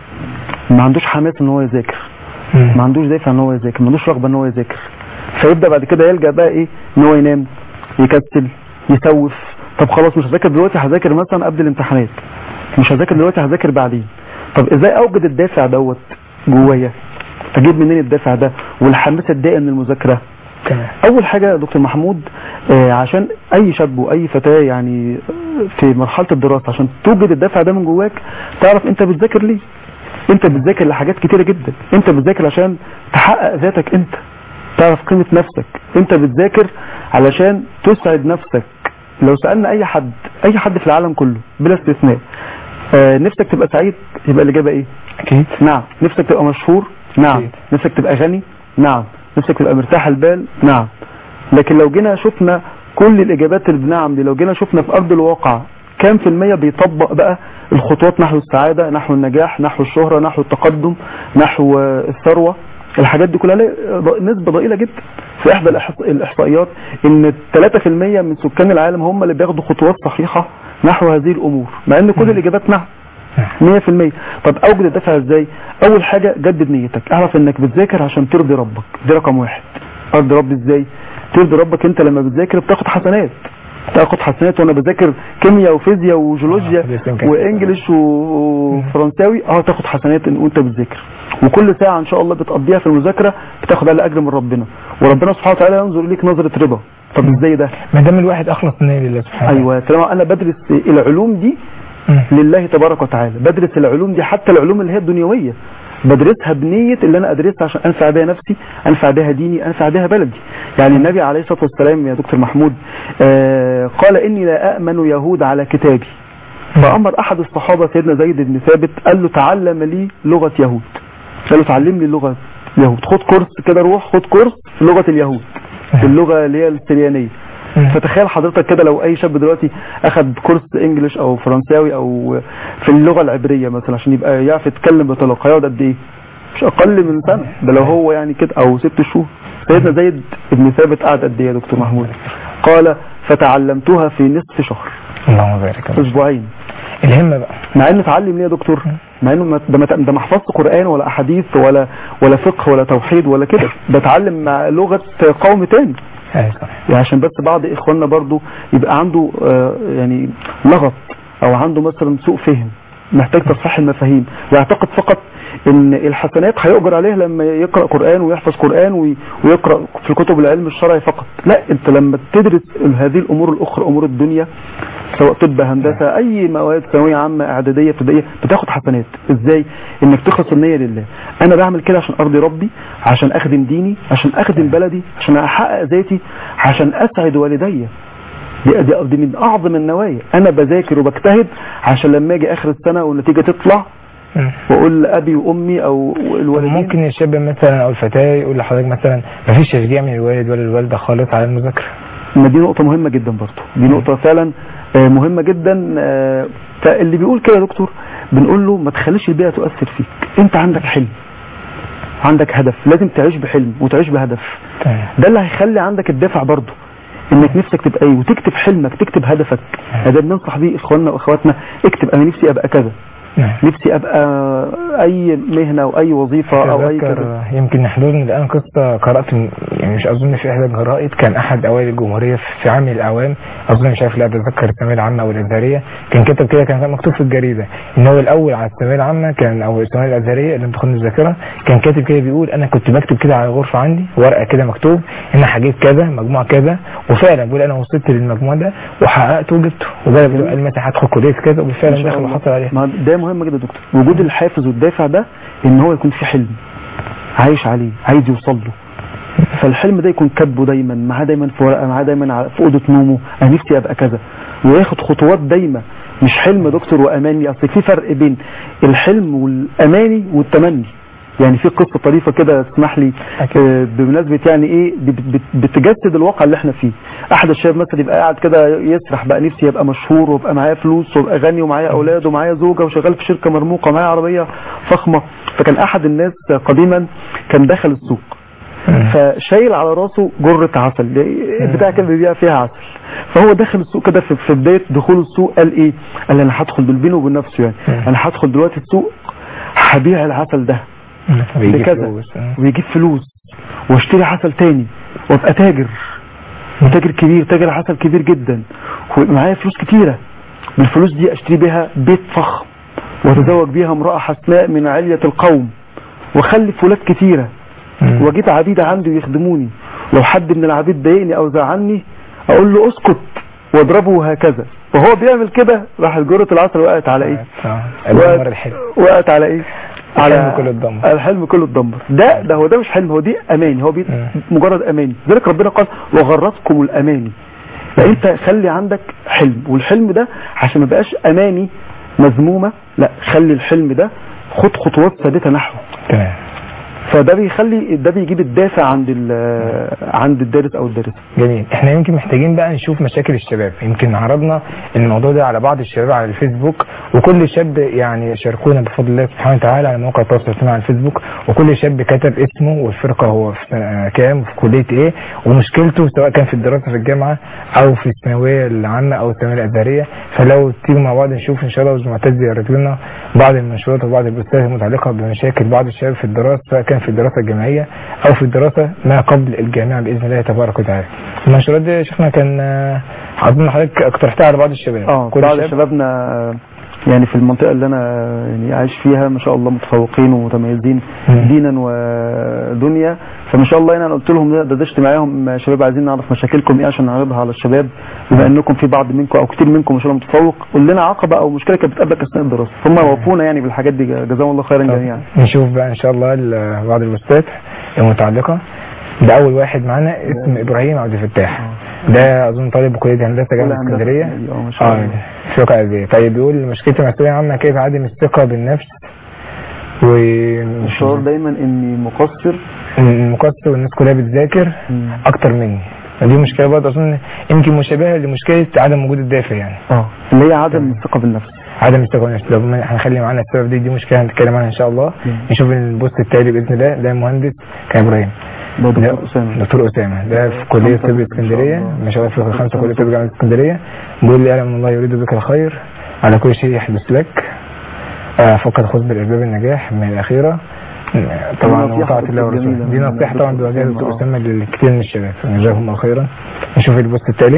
ما عندوش حماس ان هو يذاكر ما عندوش دافع ان هو يذاكر ما عندوش رغبه ان هو يذاكر فيبدا بعد كده يلجا بقى ايه ان هو ينام يكسل يسوف طب خلاص مش هذاكر دلوقتي هذاكر مثلا قبل الامتحانات مش هذاكر دلوقتي هذاكر بعدين طب ازاي اوجد الدافع دوت جوايا اجيب منين الدافع ده والحماس الدائم للمذاكره تمام اول حاجه يا دكتور محمود آه، عشان اي شاب واي فتاه يعني في مرحله الدراسه عشان توجد الدافع ده من جواك تعرف انت بتذاكر ليه انت بتذاكر لحاجات كتيره جدا انت بتذاكر عشان تحقق ذاتك انت تعرف قيمه نفسك انت بتذاكر علشان تسعد نفسك لو سالنا اي حد اي حد في العالم كله بلا استثناء آه، نفسك تبقى سعيد يبقى الاجابه ايه اكيد نعم نفسك تبقى مشهور نعم أكيد. نفسك تبقى غني نعم نفسك تبقى مرتاح البال نعم لكن لو جينا شفنا كل الاجابات اللي بنعم دي لو جينا شفنا في ارض الواقع كام في المية بيطبق بقى الخطوات نحو السعادة نحو النجاح نحو الشهرة نحو التقدم نحو آه، الثروة الحاجات دي كلها ليه ض- نسبة ضئيلة جدا في احدى الإحص- الاحصائيات ان 3% من سكان العالم هم اللي بياخدوا خطوات صحيحة نحو هذه الامور مع ان كل الاجابات نعم 100% طب اوجد الدافع ازاي اول حاجه جدد نيتك اعرف انك بتذاكر عشان ترضي ربك دي رقم واحد ارضي ربي ازاي ترضي ربك انت لما بتذاكر بتاخد حسنات تاخد حسنات وانا بذاكر كيمياء وفيزياء وجيولوجيا آه، بيسلم كده. وانجليش و- وفرنساوي اه تاخد حسنات إن- وانت بتذاكر وكل ساعه ان شاء الله بتقضيها في المذاكره بتاخد على اجر من ربنا وربنا سبحانه وتعالى ينظر اليك نظره رضا طب ازاي ده ما دام الواحد اخلص النية لله سبحانه وتعالى. ايوه طالما انا بدرس العلوم دي مم. لله تبارك وتعالى بدرس العلوم دي حتى العلوم اللي هي الدنيوية بدرسها بنية اللي انا ادرسها عشان انفع بها نفسي انفع بها ديني انفع بها بلدي يعني النبي عليه الصلاة والسلام يا دكتور محمود آه قال اني لا امن يهود على كتابي فامر احد الصحابة سيدنا زيد بن ثابت قال له تعلم لي لغة يهود قال له تعلم لي لغة يهود خد كورس كده روح خد كورس في لغة اليهود اللغة اللي هي السريانية مم. فتخيل حضرتك كده لو اي شاب دلوقتي اخد كورس انجليش او فرنساوي او في اللغه العبريه مثلا عشان يبقى يعرف يتكلم بطلاقه يقعد قد ايه مش اقل من سنه ده لو هو يعني كده او ست شهور سيدنا زيد بن ثابت قعد قد ايه يا دكتور محمود قال فتعلمتها في نصف شهر اللهم بارك الله. اسبوعين الهمة بقى مع انه اتعلم ليه يا دكتور مع انه ما- ده ما ده ما حفظش قران ولا احاديث ولا ولا فقه ولا توحيد ولا كده ده اتعلم مع لغه قوم تاني ايوه صح يعني عشان بس بعض اخواننا برضو يبقى عنده آه، يعني لغط او عنده مثلا سوء فهم محتاج تصحيح المفاهيم ويعتقد فقط ان الحسنات هيؤجر عليه لما يقرا قران ويحفظ قران وي- ويقرا في كتب العلم الشرعي فقط لا انت لما تدرس هذه الامور الاخرى امور الدنيا سواء طب هندسه اي مواد ثانويه عامه اعداديه ابتدائيه بتاخد حسنات ازاي انك تخلص النيه لله انا بعمل كده عشان ارضي ربي عشان اخدم ديني عشان اخدم بلدي عشان احقق ذاتي عشان اسعد والدي دي, دي, دي من اعظم النوايا انا بذاكر وبجتهد عشان لما اجي اخر السنه والنتيجه تطلع مم. واقول لابي وامي او الوالدين ممكن الشاب مثلا او الفتاة يقول لحضرتك مثلا مفيش تشجيع من الوالد ولا الوالدة خالص على المذاكرة ما دي نقطة مهمة جدا برضه دي نقطة فعلا آه، مهمة جدا آه، فاللي بيقول كده يا دكتور بنقول له ما تخليش البيئة تؤثر فيك انت عندك حلم عندك هدف لازم تعيش بحلم وتعيش بهدف تمام ده اللي هيخلي عندك الدافع برضه انك نفسك تبقى ايه وتكتب حلمك تكتب هدفك هذا بننصح بيه اخواننا واخواتنا اكتب انا نفسي ابقى كذا نعم نفسي ابقى اي مهنه او اي وظيفه او اي كذا أتذكر يمكن نحضرني الآن قصة قرأت من- يعني مش أظن في إحدى الجرائد كان أحد أوائل الجمهورية في عام من الأعوام أظن مش عارف لا أتذكر الثانوية العامة أو الأزهرية كان كتب كده كان مكتوب في الجريدة إن هو الأول على الثانوية العامة كان أو الثانوية الأزهرية اللي تخلني الذاكرة كان كاتب كده بيقول أنا كنت بكتب كده على الغرفة عندي ورقة كده مكتوب إن أنا هجيب كذا مجموع كذا وفعلا بيقول أنا وصلت للمجموع ده وحققته وجبته وجاب قال مثلا هدخل كلية كذا إن وبالفعل شاء دخل الله. وحصل عليها ما ده مهم جدا يا دكتور وجود الحافز والدافع ده ان هو يكون في حلم عايش عليه عايز يوصل له فالحلم ده يكون كاتبه دايما معاه دايما في ورقه معاه دايما على- في اوضه نومه انا نفسي ابقى كذا وياخد خطوات دايما مش حلم يا دكتور واماني اصل في فرق بين الحلم والاماني والتمني يعني في قصه طريفه كده اسمح لي أكيد. آه، بمناسبه يعني ايه بت- بت- بتجسد الواقع اللي احنا فيه احد الشباب مثلا يبقى قاعد كده يسرح بقى نفسي يبقى مشهور ويبقى معايا فلوس ويبقى غني ومعايا اولاد ومعايا زوجه وشغال في شركه مرموقه معايا عربيه فخمه فكان احد الناس قديما كان دخل السوق فشايل على راسه جرة عسل بتاع كان بيبيع فيها عسل فهو دخل السوق كده في في بداية دخول السوق قال ايه قال انا هدخل بالبينه وبين نفسه يعني مم. انا هدخل دلوقتي السوق هبيع العسل ده بيجيب بكذا فلوس. ويجيب فلوس واشتري عسل تاني وابقى تاجر وتاجر كبير تاجر عسل كبير جدا ويبقى معايا فلوس كتيرة بالفلوس دي اشتري بيها بيت فخم واتزوج بيها امرأة حسناء من علية القوم واخلف ولاد كتيرة مم. واجيب عبيد عندي يخدموني لو حد من العبيد ضايقني او زعلني اقول له اسكت واضربه هكذا وهو بيعمل كده راح جرة العسل وقعت على ايه آه. وقعت- الأمر الحلو وقعت على ايه الحلم كله اتدمر. الحلم كله اتدمر ده ده هو ده مش حلم هو دي اماني هو بي مم. مجرد اماني لذلك ربنا قال وغرتكم الاماني فانت خلي عندك حلم والحلم ده عشان ما يبقاش اماني مذمومه لا خلي الحلم ده خد خطوات ثابته نحوه تمام فده بيخلي ده بيجيب الدافع عند ال- عند الدارس او الدارسه جميل احنا يمكن محتاجين بقى نشوف مشاكل الشباب يمكن عرضنا الموضوع ده على بعض الشباب على الفيسبوك وكل شاب يعني شاركونا بفضل الله سبحانه وتعالى على موقع التواصل الاجتماعي على الفيسبوك وكل شاب كتب اسمه والفرقه هو في سنة كام وفي كليه ايه ومشكلته سواء كان في الدراسه في الجامعه او في الثانويه العامه او الثانويه الازهريه فلو تيجوا مع بعض نشوف ان شاء الله معتز يعرض لنا بعض المنشورات وبعض البوستات المتعلقه بمشاكل بعض الشباب في الدراسه سواء كان في الدراسه الجامعيه او في الدراسه ما قبل الجامعه باذن الله تبارك وتعالى. المنشورات دي يا شيخنا كان آه، اظن حضرتك اقترحتها على بعض الشباب اه كل بعض شاب شبابنا آه، يعني في المنطقة اللي أنا يعني عايش فيها ما شاء الله متفوقين ومتميزين مم. دينا ودنيا فما شاء الله أنا قلت لهم ده دشت معاهم آه، شباب عايزين نعرف مشاكلكم إيه عشان نعرضها على الشباب بما إنكم في بعض منكم أو كتير منكم ما شاء الله متفوق قول لنا عقبة أو مشكلة كانت بتقابلك أثناء الدراسة هم وافونا يعني بالحاجات دي جزاهم الله خيرا طب جميعا نشوف بقى ان شاء الله ال- بعض البوستات المتعلقه ده اول واحد معانا اسم ابراهيم عبد الفتاح ده اظن طالب بكليه هندسه جامعه كل هندسة. اسكندريه اه ما شاء اه الله في واقع ازاي طيب بيقول مشكلتي مع الثانويه العامه كيف عدم الثقه بالنفس و الشعور دايما إني مقصر المقصر والناس كلها بتذاكر مم. اكتر مني دي مشكله برضه اظن يمكن مشابهه لمشكله عدم وجود الدافع يعني اه اللي هي عدم الثقة بالنفس عدم الثقه بالنفس لو ما- هنخلي معانا السبب دي دي مشكله هنتكلم عنها ان شاء الله مم. نشوف البوست التالي باذن الله ده مهندس كان ابراهيم ده ده دكتور أسامة دكتور اسامه ده في كليه خمسة طب ما شاء اسكندريه الله. ما شاء الله في خمسه كليه طب جامعه اسكندريه بيقول لي اعلم ان الله يريد بك الخير على كل شيء يحدث لك آه، فقد خذ بالاسباب النجاح من الاخيره آه، طبعا نصيحة وطاعه الله دكتور ورسوله جميلة دي من نصيحه طبعا دكتور بوجهها أسامة، دكتور آه. اسامه لكثير من الشباب جزاهم الله خيرا نشوف البوست التالي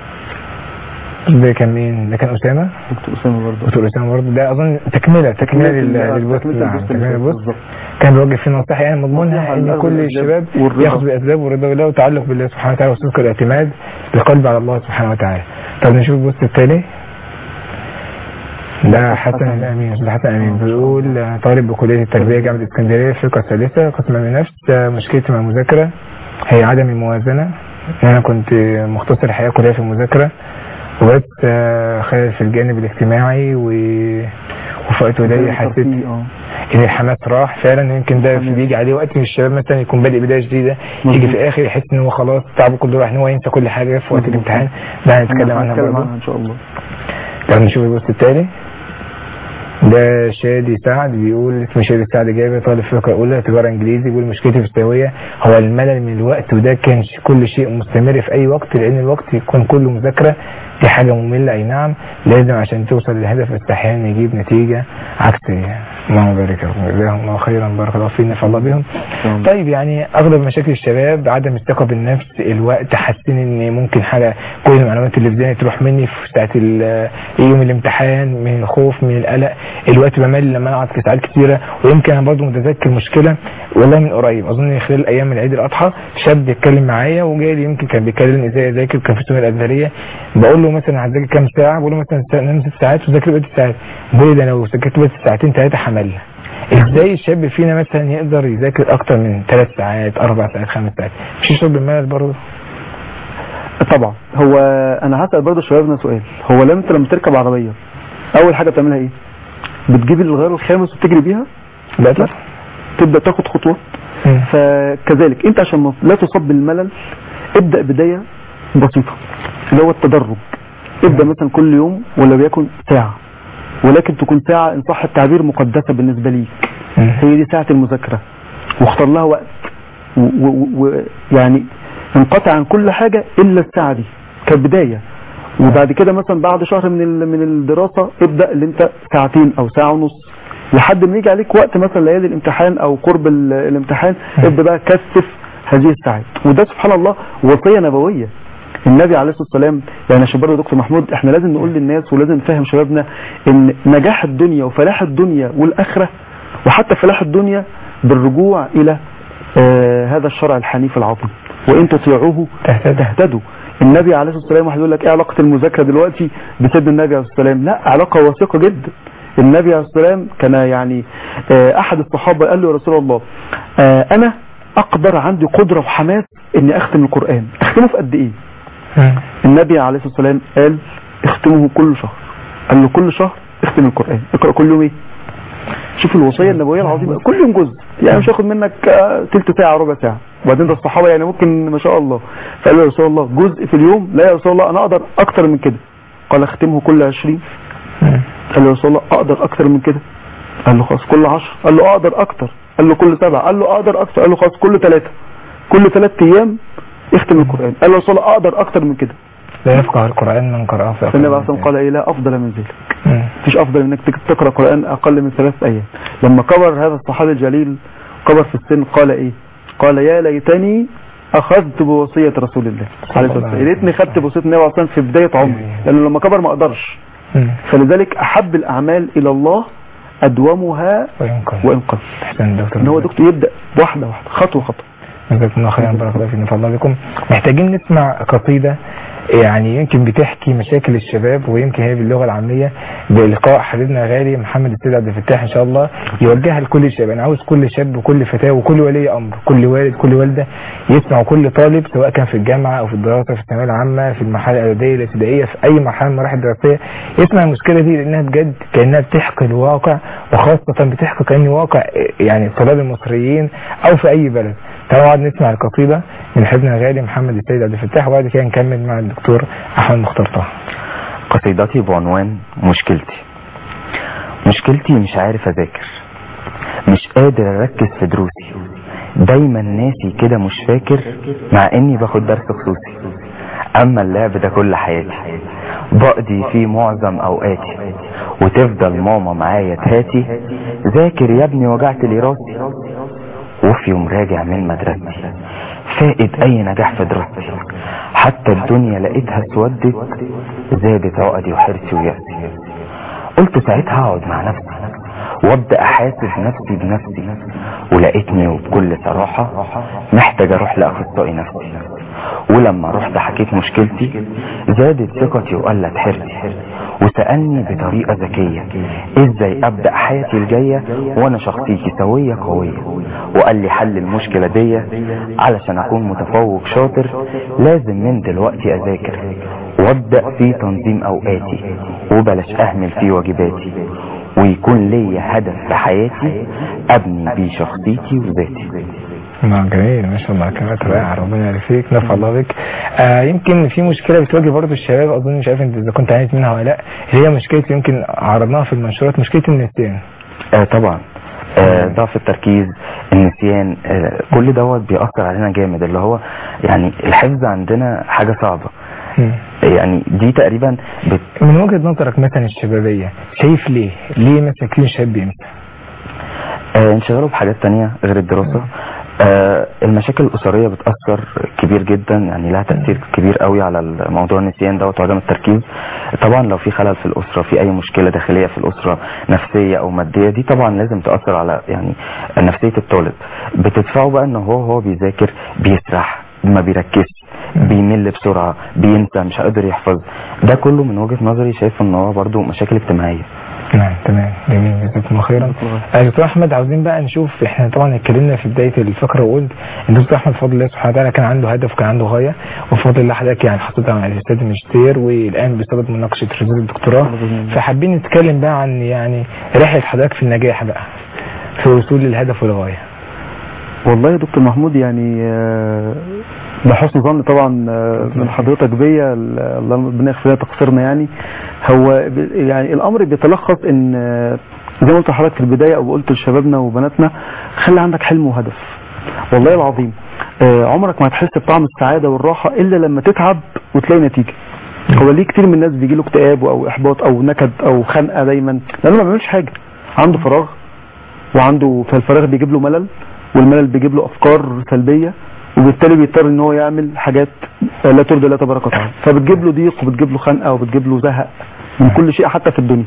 ده كان مين؟ ده كان اسامه دكتور أسامة برضه دكتور اسامه برضه ده اظن تكمله تكمله لل- تكملة للبوست تكملة نعم، البوست اللي تكمله فات البوست بالظبط. كان بيوجه فيه نصيحه يعني مضمونها نصيحة ان لأخذ كل الأسباب الشباب والرضا. ياخذ بالاسباب والرضا بالله والتعلق بالله سبحانه وتعالى وصدق الاعتماد بالقلب على الله سبحانه وتعالى طب نشوف البوست التالي ده حسن الامين استاذ حسن الامين بيقول آه، طالب بكليه التربيه جامعه اسكندريه الفرقه الثالثه قسم علم النفس آه، مشكلتي مع المذاكره هي عدم الموازنه ان انا كنت مختصر الحياه كلها في المذاكره وبقيت آه، خالد في الجانب الاجتماعي و وفي وقت قليل حسيت الترفيه، اه ان الحماس راح فعلا يمكن ده الحماس. بيجي عليه وقت من الشباب مثلا يكون بادئ بدايه جديده يجي مظبوط. في الاخر يحس ان هو خلاص تعبه كله راح ان هو ينسى كل حاجه في وقت مظبوط. الامتحان ده هنتكلم عنها هنتكلم برضه عنها ان شاء الله طب نشوف البوست التالي ده شادي سعد بيقول اسمه شادي سعد جابر طالب فقه اولى تجاره انجليزي بيقول مشكلتي في الثانويه هو الملل من الوقت وده كان ش- كل شيء مستمر في اي وقت لان الوقت يكون كله مذاكره دي حاجه ممله اي نعم لازم عشان توصل للهدف بس احيانا يجيب نتيجه عكسيه اللهم بارك لكم جزاهم الله خيرا بارك الله فينا نفع الله بهم طيب يعني اغلب مشاكل الشباب عدم الثقه بالنفس الوقت حاسين ان ممكن حاجه كل المعلومات اللي في ذهني تروح مني في ساعه ال- يوم الامتحان من الخوف من القلق الوقت بمل لما اقعد في ساعات كتيره ويمكن انا برضه متذكر مشكله والله من قريب اظن خلال ايام من عيد الاضحى شاب بيتكلم معايا وجاي لي يمكن كان بيكلمني ازاي اذاكر كان في الثانويه الازهريه بقول له مثلا هتذاكر كام ساعه بقول له مثلا سا- نام ست ساعات وذاكر بقيت ساعات بيقول لي ده انا لو ذاكرت بقيت ساعتين ثلاثه حمل ازاي الشاب فينا مثلا يقدر يذاكر اكتر من ثلاث ساعات اربع ساعات خمس ساعات مش يشرب الملل برضه طبعا هو انا هسال برضه شبابنا سؤال هو لما انت لما تركب عربيه اول حاجه بتعملها ايه بتجيب الغيار الخامس وتجري بيها لا لا تبدا تاخد خطوات مم. فكذلك انت عشان ما- لا تصاب بالملل ابدا بدايه بسيطه اللي هو التدرج ابدا مثلا كل يوم ولا بيكن ساعه ولكن تكون ساعه ان صح التعبير مقدسه بالنسبه ليك مم. هي دي ساعه المذاكره واختار لها وقت ويعني انقطع عن كل حاجه الا الساعه دي كبدايه وبعد كده مثلا بعد شهر من ال- من الدراسه ابدا اللي انت ساعتين او ساعه ونص لحد ما يجي عليك وقت مثلا ليالي الامتحان او قرب ال- الامتحان ابدا بقى كثف هذه الساعات وده سبحان الله وصيه نبويه النبي عليه الصلاه والسلام يعني عشان برضه دكتور محمود احنا لازم نقول للناس ولازم نفهم شبابنا ان نجاح الدنيا وفلاح الدنيا والاخره وحتى فلاح الدنيا بالرجوع الى آه هذا الشرع الحنيف العظيم وان تطيعوه تهتدوا النبي عليه الصلاه والسلام واحد يقول لك ايه علاقه المذاكره دلوقتي بسيد النبي عليه الصلاه والسلام لا علاقه وثيقه جدا النبي عليه الصلاه والسلام كان يعني آه احد الصحابه قال له يا رسول الله آه انا اقدر عندي قدره وحماس اني اختم القران اختمه في قد ايه مم. النبي عليه الصلاه والسلام قال اختمه كل شهر قال له كل شهر اختم القران اقرا كل يوم ايه شوف الوصيه النبويه العظيمه كل يوم جزء يعني مش هياخد منك آه، تلت ساعه ربع ساعه وبعدين ده الصحابه يعني ممكن ما شاء الله فقال له يا رسول الله جزء في اليوم لا يا رسول الله انا اقدر اكتر من كده قال اختمه كل 20 مم. قال له يا رسول الله اقدر اكتر من كده قال له خلاص كل 10 قال له اقدر اكتر قال له كل سبعه قال له اقدر اكتر قال له خلاص كل ثلاثه كل ثلاث ايام اختم القران قال له يا رسول الله اقدر اكتر من كده لا يفقه القرآن من قرأه في فالنبي عليه الصلاه والسلام قال ايه لا افضل من ذلك مم. مفيش افضل من انك تقرا قران اقل من ثلاث ايام لما كبر هذا الصحابي الجليل كبر في السن قال ايه قال يا ليتني اخذت بوصيه رسول الله عليه الصلاه والسلام يا ريتني خدت بوصيه النبي عليه الصلاه والسلام في بدايه عمري لانه لما كبر ما اقدرش مم. فلذلك احب الاعمال الى الله ادومها وإن كان وان قل أحسن دكتور ان هو دكتور يبدا واحده واحده خطوه خطوه جزاكم الله خيرا بارك الله فينا نفع الله بكم محتاجين نسمع قصيدة يعني يمكن بتحكي مشاكل الشباب ويمكن هي باللغة العامية بلقاء حبيبنا غالي محمد السيد عبد الفتاح ان شاء الله يوجهها لكل الشباب انا عاوز كل شاب وكل فتاة وكل ولي امر كل والد كل والدة يسمع كل طالب سواء كان في الجامعة او في الدراسة في الثانوية العامة في المرحلة الاعدادية الابتدائية في اي مرحلة من المراحل الدراسية يسمع المشكلة دي لانها بجد كانها بتحكي الواقع وخاصة بتحكي كأن واقع يعني الطلاب المصريين او في اي بلد تعالوا نقعد نسمع القصيدة من حبنا الغالي محمد السيد عبد الفتاح وبعد كده نكمل مع الدكتور احمد مختار طه قصيدتي بعنوان مشكلتي مشكلتي مش عارف اذاكر مش قادر اركز في دروسي دايما ناسي كده مش فاكر مع اني باخد درس خصوصي اما اللعب ده كل حياتي بقضي فيه معظم اوقاتي وتفضل ماما معايا تهاتي ذاكر يا ابني وجعت لي راسي وفي يوم راجع من مدرستي فائد اي نجاح في دراستي حتى الدنيا لقيتها اسودت زادت عقدي وحرصي ويأسي قلت ساعتها اقعد مع نفسي وابدا احاسب نفسي بنفسي ولقيتني وبكل صراحة محتاج اروح لاخصائي نفسي ولما رحت حكيت مشكلتي زادت ثقتي وقلت حرصي وسألني بطريقة ذكية ازاي ابدأ حياتي الجاية وانا شخصيتي سوية قوية وقال لي حل المشكلة دي علشان اكون متفوق شاطر لازم من دلوقتي اذاكر وابدأ في تنظيم اوقاتي وبلاش اهمل في واجباتي ويكون ليا هدف في حياتي ابني بيه شخصيتي وذاتي نعم جميل ما شاء الله كلمات رائعة ربنا يبارك فيك نفع الله بك آه يمكن في مشكلة بتواجه برضه الشباب أظن مش عارف أنت إذا كنت عانيت منها ولا لا اللي هي مشكلة يمكن عرضناها في المنشورات مشكلة النسيان آه طبعا آه ضعف التركيز النسيان آه كل دوت بيأثر علينا جامد اللي هو يعني الحفظ عندنا حاجة صعبة مم. يعني دي تقريبا بت... من وجهة نظرك مثلا الشبابية شايف ليه ليه مثلا كل شاب بينسى آه انشغاله بحاجات تانية غير الدراسة آه المشاكل الأسرية بتأثر كبير جدا يعني لها تأثير كبير قوي على موضوع النسيان دوت وعدم التركيز طبعا لو في خلل في الأسرة في أي مشكلة داخلية في الأسرة نفسية أو مادية دي طبعا لازم تأثر على يعني نفسية الطالب بتدفعه بقى ان هو هو بيذاكر بيسرح ما بيركزش بيمل بسرعة بينسى مش قادر يحفظ ده كله من وجهة نظري شايف ان هو برضو مشاكل اجتماعية نعم تمام جميل جزاكم الله خيرا آه، دكتور احمد عاوزين بقى نشوف احنا طبعا اتكلمنا في بدايه الفقره وقلت ان دكتور احمد بفضل الله سبحانه وتعالى كان عنده هدف وكان عنده غايه وبفضل الله حضرتك يعني حطيتها مع الاستاذ الماجستير والان بسبب مناقشه رساله الدكتوراه فحابين نتكلم بقى عن يعني رحله حضرتك في النجاح بقى في الوصول للهدف والغايه والله يا دكتور محمود يعني آه، بحسن ظن طبعا آه، من حضرتك بيا ال- الله ربنا يغفر لنا تقصيرنا يعني هو ب- يعني الامر بيتلخص ان آه، زي ما قلت لحضرتك في البدايه او قلت لشبابنا وبناتنا خلي عندك حلم وهدف والله العظيم آه، عمرك ما هتحس بطعم السعاده والراحه الا لما تتعب وتلاقي نتيجه هو ليه كتير من الناس بيجي له اكتئاب او احباط او نكد او خنقه دايما لانه ما بيعملش حاجه عنده فراغ وعنده فالفراغ بيجيب له ملل والملل بيجيب له افكار سلبيه وبالتالي بيضطر ان هو يعمل حاجات لا ترضي الله تبارك وتعالى فبتجيب له ضيق وبتجيب له خنقه وبتجيب له زهق من كل شيء حتى في الدنيا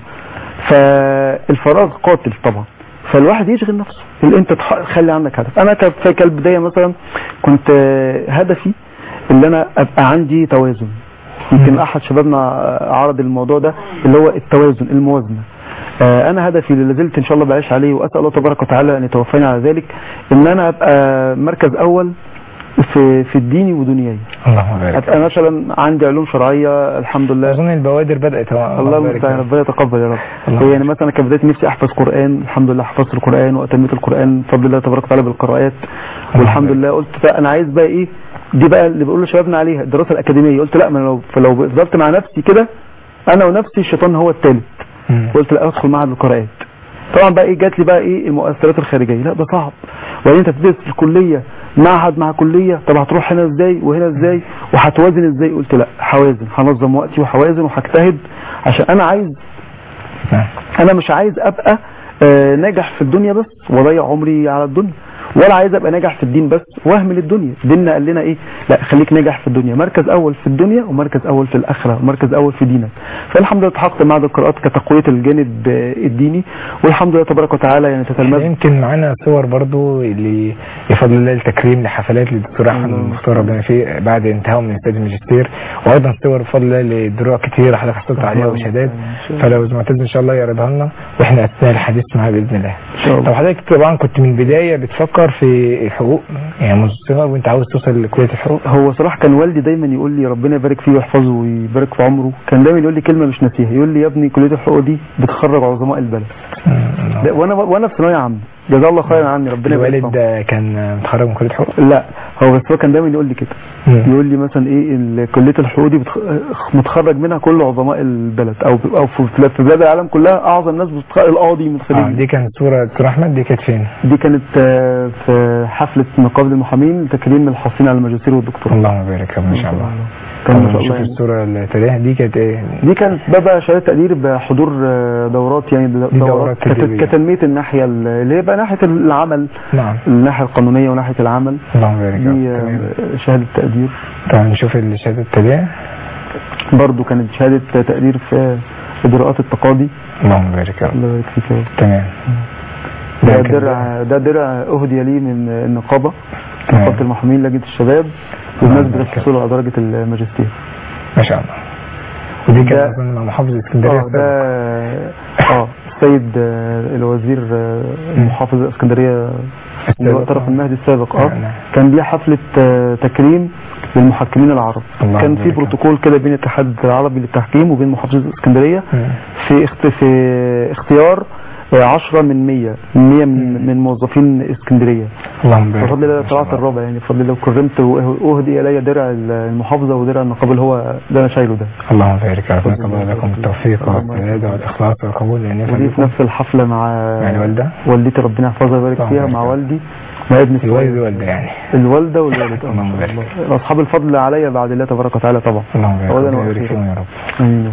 فالفراغ قاتل طبعا فالواحد يشغل نفسه اللي انت تح- تخلي عندك هدف انا ك- في كالبدايه مثلا كنت آه، هدفي اللي انا ابقى عندي توازن يمكن احد شبابنا آه، عرض الموضوع ده اللي هو التوازن الموازنه آه، انا هدفي اللي لازلت ان شاء الله بعيش عليه واسال الله تبارك وتعالى ان يتوفاني على ذلك ان انا ابقى مركز اول في في الديني ودنياي اللهم بارك ابقى مثلا عندي علوم شرعيه الحمد لله اظن البوادر بدات أهو. الله يبارك المستعان فيك. ربنا يتقبل يا رب الله يعني مثلا كان بدايه نفسي احفظ قران الحمد لله حفظت القران واتميت القران بفضل الله تبارك وتعالى بالقراءات والحمد لله قلت بقى انا عايز بقى ايه دي بقى اللي بيقول لشبابنا عليها الدراسه الاكاديميه قلت لا ما أنا لو فلو فضلت مع نفسي كده انا ونفسي الشيطان هو الثالث مم. قلت لا ادخل معهد القراءات طبعا بقى ايه جات لي بقى ايه المؤثرات الخارجيه لا ده صعب وبعدين انت بتدرس في الكليه معهد مع كليه طب هتروح هنا ازاي وهنا ازاي وهتوازن ازاي قلت لا هوازن هنظم وقتي وهوازن وهجتهد عشان انا عايز نعم. انا مش عايز ابقى آه، ناجح في الدنيا بس واضيع عمري على الدنيا ولا عايز ابقى ناجح في الدين بس واهمل الدنيا ديننا قال لنا ايه لا خليك ناجح في الدنيا مركز اول في الدنيا ومركز اول في الاخره ومركز اول في دينك فالحمد لله اتحققت معهد القراءات كتقويه الجانب آه، الديني والحمد لله تبارك وتعالى يعني تتلمذ يمكن معانا صور برضو اللي بفضل الله التكريم لحفلات للدكتور احمد الله. المختار ربنا فيه بعد انتهائه من استاذ الماجستير وايضا صور بفضل الله لدروع كتير حضرتك حصلت عليها الله. وشهادات إن شاء الله. فلو معتز ان شاء الله يعرضها لنا واحنا اثناء الحديث معاه باذن الله ان شاء طب الله حضرتك طبعا كنت من البدايه بتفكر في الحقوق يعني منذ الصغر وانت عاوز توصل لكليه الحقوق هو صراحه كان والدي دايما يقول لي ربنا يبارك فيه ويحفظه ويبارك في عمره كان دايما يقول لي كلمه مش ناسيها يقول لي يا ابني كليه الحقوق دي بتخرج عظماء البلد مم. ده وانا وانا في ثانويه عامه جزاه الله خيرا عني ربنا يبارك الوالد فيه. ده كان متخرج من كليه الحقوق لا هو بس هو كان دايما يقول لي كده مم. يقول لي مثلا ايه ال- كليه الحقوق دي بتخ... متخرج منها كل عظماء البلد او او في في بلاد العالم كلها اعظم ناس بتتخرج القاضي من اه خريج دي كانت صوره دكتور احمد دي كانت فين؟ دي كانت آه، في حفله نقابه المحامين تكريم الحاصلين على الماجستير والدكتوراه اللهم بارك رب ما شاء الله كان طب ما شاء نشوف الله يعني. الصورة اللي تلاقيها دي كانت ايه دي كانت بقى شهاده تقدير بحضور آه، دورات يعني دي دورات كت- تدريبية. كتنميه الناحيه ال- اللي هي بقى ناحيه العمل نعم الناحيه القانونيه وناحيه العمل اللهم بارك رب دي تمام. آه، شهاده تقدير طب نشوف الشهادة التالية برضو كانت شهاده تقدير في اجراءات التقاضي اللهم بارك يا رب الله يبارك فيك يا رب. تمام ده كان درع ده درع اهدي لي من النقابه تمام. نقابه المحامين لجنه الشباب بمناسبه الحصول على درجه الماجستير ما شاء الله ودي ده- كانت اظن مع محافظ اسكندريه اه ده اه السيد آه، الوزير آه، محافظ اسكندريه اللي هو السابق. طرف المهدي السابق اه نعم، نعم. كان ليه حفله آه، تكريم للمحكمين العرب الله كان في يبارك بروتوكول كده بين الاتحاد العربي للتحكيم وبين محافظه اسكندريه مم. في اخت... في اختيار آه، 10 من 100 100 من, من موظفين اسكندريه اللهم بارك بفضل الله ما شاء طلعت الرابع يعني بفضل الله كرمت واهدي الي درع المحافظه ودرع النقابه اللي هو اللي انا شايله ده اللهم بارك يا رب نسأل الله لكم التوفيق والسداد والاخلاص والقبول لان ينفع ودي في بكم نفس الحفله مع مع الوالدة؟ والدتي ربنا يحفظها ويبارك اللهم فيها بارك مع فيها. والدي مع ابن الوالد والده يعني الوالده والوالد آه، اللهم ما شاء بارك. الله. اصحاب الفضل عليا بعد الله تبارك وتعالى طبعا اللهم بارك أولاً ربنا يبارك وأخيراً. فيهم يا رب امين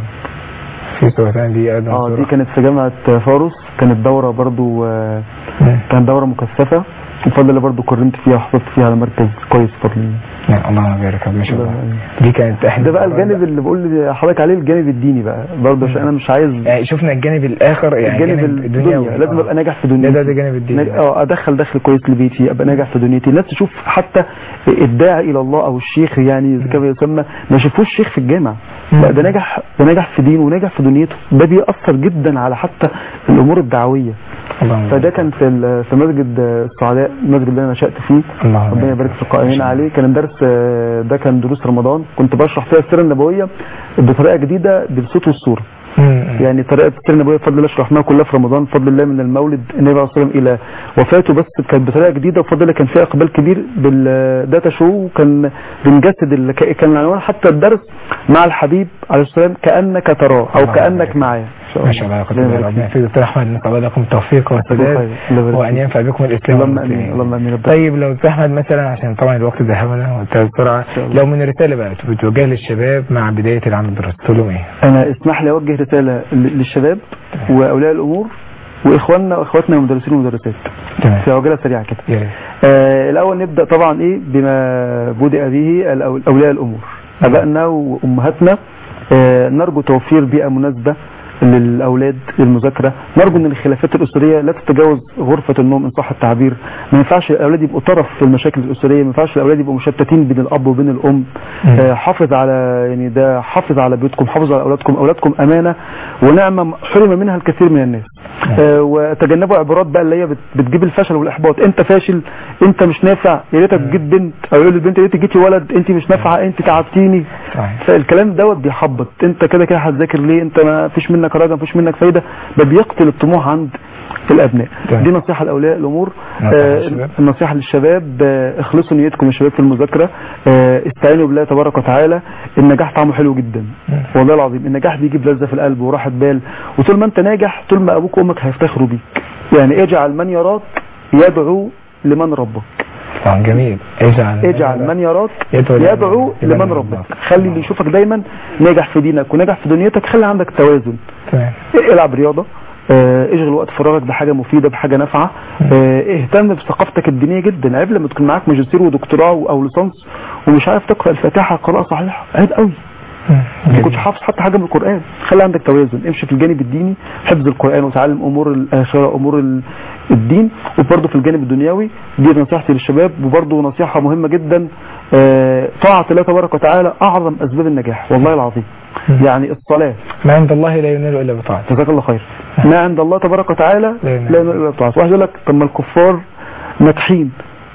في سؤال دي ايضا اه دي صورة. كانت في جامعه فاروس كانت دوره برضو آه، مم. كانت دوره مكثفه بفضل الله برضو كرمت فيها وحفظت فيها على مركز كويس بفضل الله نعم اللهم بارك ما شاء الله اللهم دي كانت احدى ده بقى الفوائد الجانب اللي بقول لحضرتك عليه الجانب الديني بقى برضه عشان انا مش عايز يعني شفنا الجانب الاخر يعني الجانب جانب الدنيا الدنيوي. لازم آه. ابقى ناجح في ده دنيتي ده ده جانب الدين ناج- اه ادخل دخل كويس لبيتي ابقى ناجح في دنيتي الناس تشوف حتى الداعي الى الله او الشيخ يعني كما يسمى ما يشوفوش شيخ في الجامع مم. لا ده ناجح ده ناجح في دينه وناجح في دنيته ده بيأثر جدا على حتى الامور الدعويه اللهم فده بارك. كان في ال- في مسجد السعداء المسجد اللي انا نشأت فيه اللهم ربنا بارك. يبارك في القائمين عليه كان درس آه، ده كان دروس رمضان كنت بشرح فيها السيره النبويه بطريقه جديده بالصوت والصوره مم. يعني طريقه السيره النبويه بفضل الله شرحناها كلها في رمضان بفضل الله من المولد النبي عليه الصلاه والسلام الى وفاته بس كانت بطريقه جديده وبفضل الله كان فيها اقبال كبير بالداتا شو وكان بنجسد ال- ك- كان العنوان حتى الدرس مع الحبيب عليه الصلاه والسلام كانك تراه او الله كانك يبارك. معاه ما شاء الله يا ربنا قدر يبارك ربنا فيك. يفيد دكتور احمد نسال الله لكم التوفيق والسداد خير. الله يبارك وان فيك. ينفع بكم الاسلام اللهم امين والمسلمين اللهم امين ربنا طيب لو دكتور احمد مثلا عشان طبعا الوقت ذهبنا وانتهى بسرعه شاء الله. لو من رساله بقى بتوجه للشباب مع بدايه العام الدراسي تقول لهم ايه؟ انا اسمح لي اوجه رساله ل- للشباب واولياء الامور واخواننا واخواتنا المدرسين والمدرسات تمام في عجاله سريعه كده يا ريت. آه الاول نبدا طبعا ايه بما بدأ به الأو- اولياء الامور ابائنا وامهاتنا آه نرجو توفير بيئه مناسبه للاولاد للمذاكره نرجو ان الخلافات الاسريه لا تتجاوز غرفه النوم ان صح التعبير ما ينفعش الاولاد يبقوا طرف في المشاكل الاسريه ما ينفعش الاولاد يبقوا مشتتين بين الاب وبين الام مم. آه حافظ على يعني ده حافظ على بيوتكم حافظ على اولادكم اولادكم امانه ونعمه حرم منها الكثير من الناس آه وتجنبوا عبارات بقى اللي هي بت- بتجيب الفشل والاحباط انت فاشل انت مش نافع يا ريتك جيت بنت او يقول للبنت يا ريتك جيتي ولد انت مش نافعه انت تعبتيني صحيح. فالكلام دوت بيحبط انت كده كده هتذاكر ليه انت ما فيش منك راجع ما فيش منك فايده ده بيقتل الطموح عند الابناء تمام. دي نصيحه لاولياء الامور نصيحة آه للشباب. النصيحه للشباب آه اخلصوا نيتكم يا شباب في المذاكره آه استعينوا بالله تبارك وتعالى النجاح طعمه حلو جدا مم. والله العظيم النجاح بيجيب لذه في القلب وراحه بال وطول ما انت ناجح طول ما ابوك وامك هيفتخروا بيك يعني اجعل من يراك يدعو لمن ربك طبعا جميل اجعل اجعل من يراك يدعو لمن- يدعو لمن لمن ربك. ربك خلي اللي يشوفك دايما ناجح في دينك وناجح في دنيتك خلي عندك توازن تمام العب رياضة اه، اشغل وقت فراغك بحاجة مفيدة بحاجة نافعة اه، اهتم بثقافتك الدينية جدا عيب لما تكون معاك ماجستير ودكتوراه او ليسانس ومش عارف تقرأ الفاتحة قراءة صحيحة عيب قوي مم. ما جميل. كنتش حافظ حتى حاجة من القرآن خلي عندك توازن امشي في الجانب الديني حفظ القرآن وتعلم امور الآخرة امور ال- الدين وبرضه في الجانب الدنيوي دي نصيحتي للشباب وبرضه نصيحة مهمة جدا اه، طاعة الله تبارك وتعالى اعظم اسباب النجاح والله العظيم مم. يعني الصلاة ما عند الله لا ينال الا بطاعته جزاك الله خير ما عند الله تبارك وتعالى لا ينال. لا ينال الا بطاعته واحد يقول لك طب ما الكفار ناجحين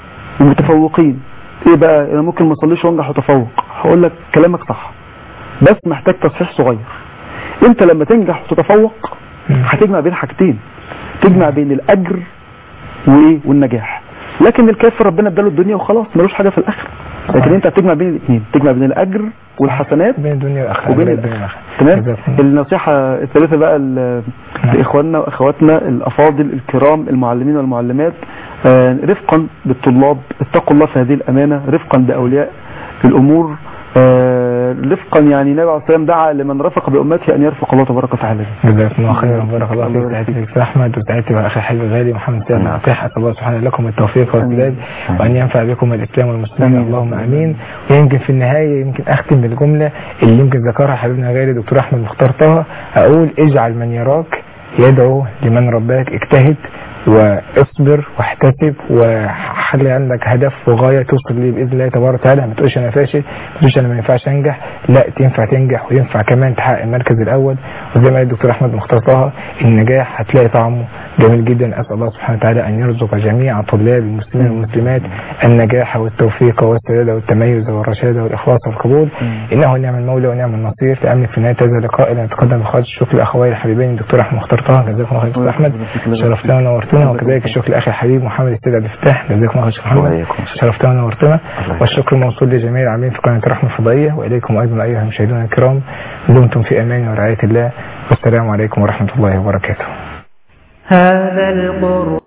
ومتفوقين ايه بقى انا ممكن ما اصليش وانجح واتفوق هقول لك كلامك صح بس محتاج تصحيح صغير انت لما تنجح وتتفوق مم. هتجمع بين حاجتين تجمع بين الاجر وايه والنجاح لكن الكافر ربنا اداله الدنيا وخلاص ملوش حاجه في الاخره لكن انت هتجمع بين الاثنين تجمع بين الاجر والحسنات بين الدنيا والاخره وبين بين الآخرة. الدنيا والاخره تمام جزاكم الله. النصيحة الثالثة بقى ل- نعم. لإخواننا وأخواتنا الأفاضل الكرام المعلمين والمعلمات آه، رفقا بالطلاب اتقوا الله في هذه الأمانة رفقا بأولياء الأمور آه، رفقا يعني النبي عليه الصلاة والسلام دعا لمن رفق بأمته أن يرفق الله تبارك وتعالى به. جزاكم الله خيرا بارك الله الله فيك يبارك تحياتي لك احمد وتحياتي باخي حبيب غالي محمد سيد النصيح اسال الله سبحانه لكم التوفيق والسداد وان ينفع بكم الاسلام والمسلمين آمين. اللهم امين ويمكن في النهايه يمكن اختم بالجمله اللي يمكن ذكرها حبيبنا غالي دكتور احمد مختار طه اقول اجعل من يراك يدعو لمن رباك اجتهد واصبر واحتسب وخلي عندك هدف وغايه توصل ليه باذن الله تبارك وتعالى ما تقولش انا فاشل ما تقولش انا ما ينفعش انجح لا تنفع تنجح وينفع كمان تحقق المركز الاول وزي ما قال الدكتور احمد مختار طه النجاح هتلاقي طعمه جميل جدا اسال الله سبحانه وتعالى ان يرزق جميع طلاب المسلمين والمسلمات النجاح والتوفيق والسداد والتميز والرشاده والاخلاص والقبول انه نعم المولى ونعم النصير تامل في نهايه هذا اللقاء الى ان نتقدم بخالص الشكر لاخوي الحبيبين الدكتور احمد مختار طه جزاكم الله خير دكتور احمد شرفتنا ونورتنا وكذلك الشكر لاخي الحبيب محمد السيد عبد الفتاح جزاكم الله خير شيخ محمد وإياكم. شرفتنا ونورتنا والشكر موصول لجميع العاملين في قناه الرحمه الفضائيه واليكم ايضا ايها المشاهدون الكرام دمتم في امان ورعايه الله والسلام عليكم ورحمه الله وبركاته هذا القرآن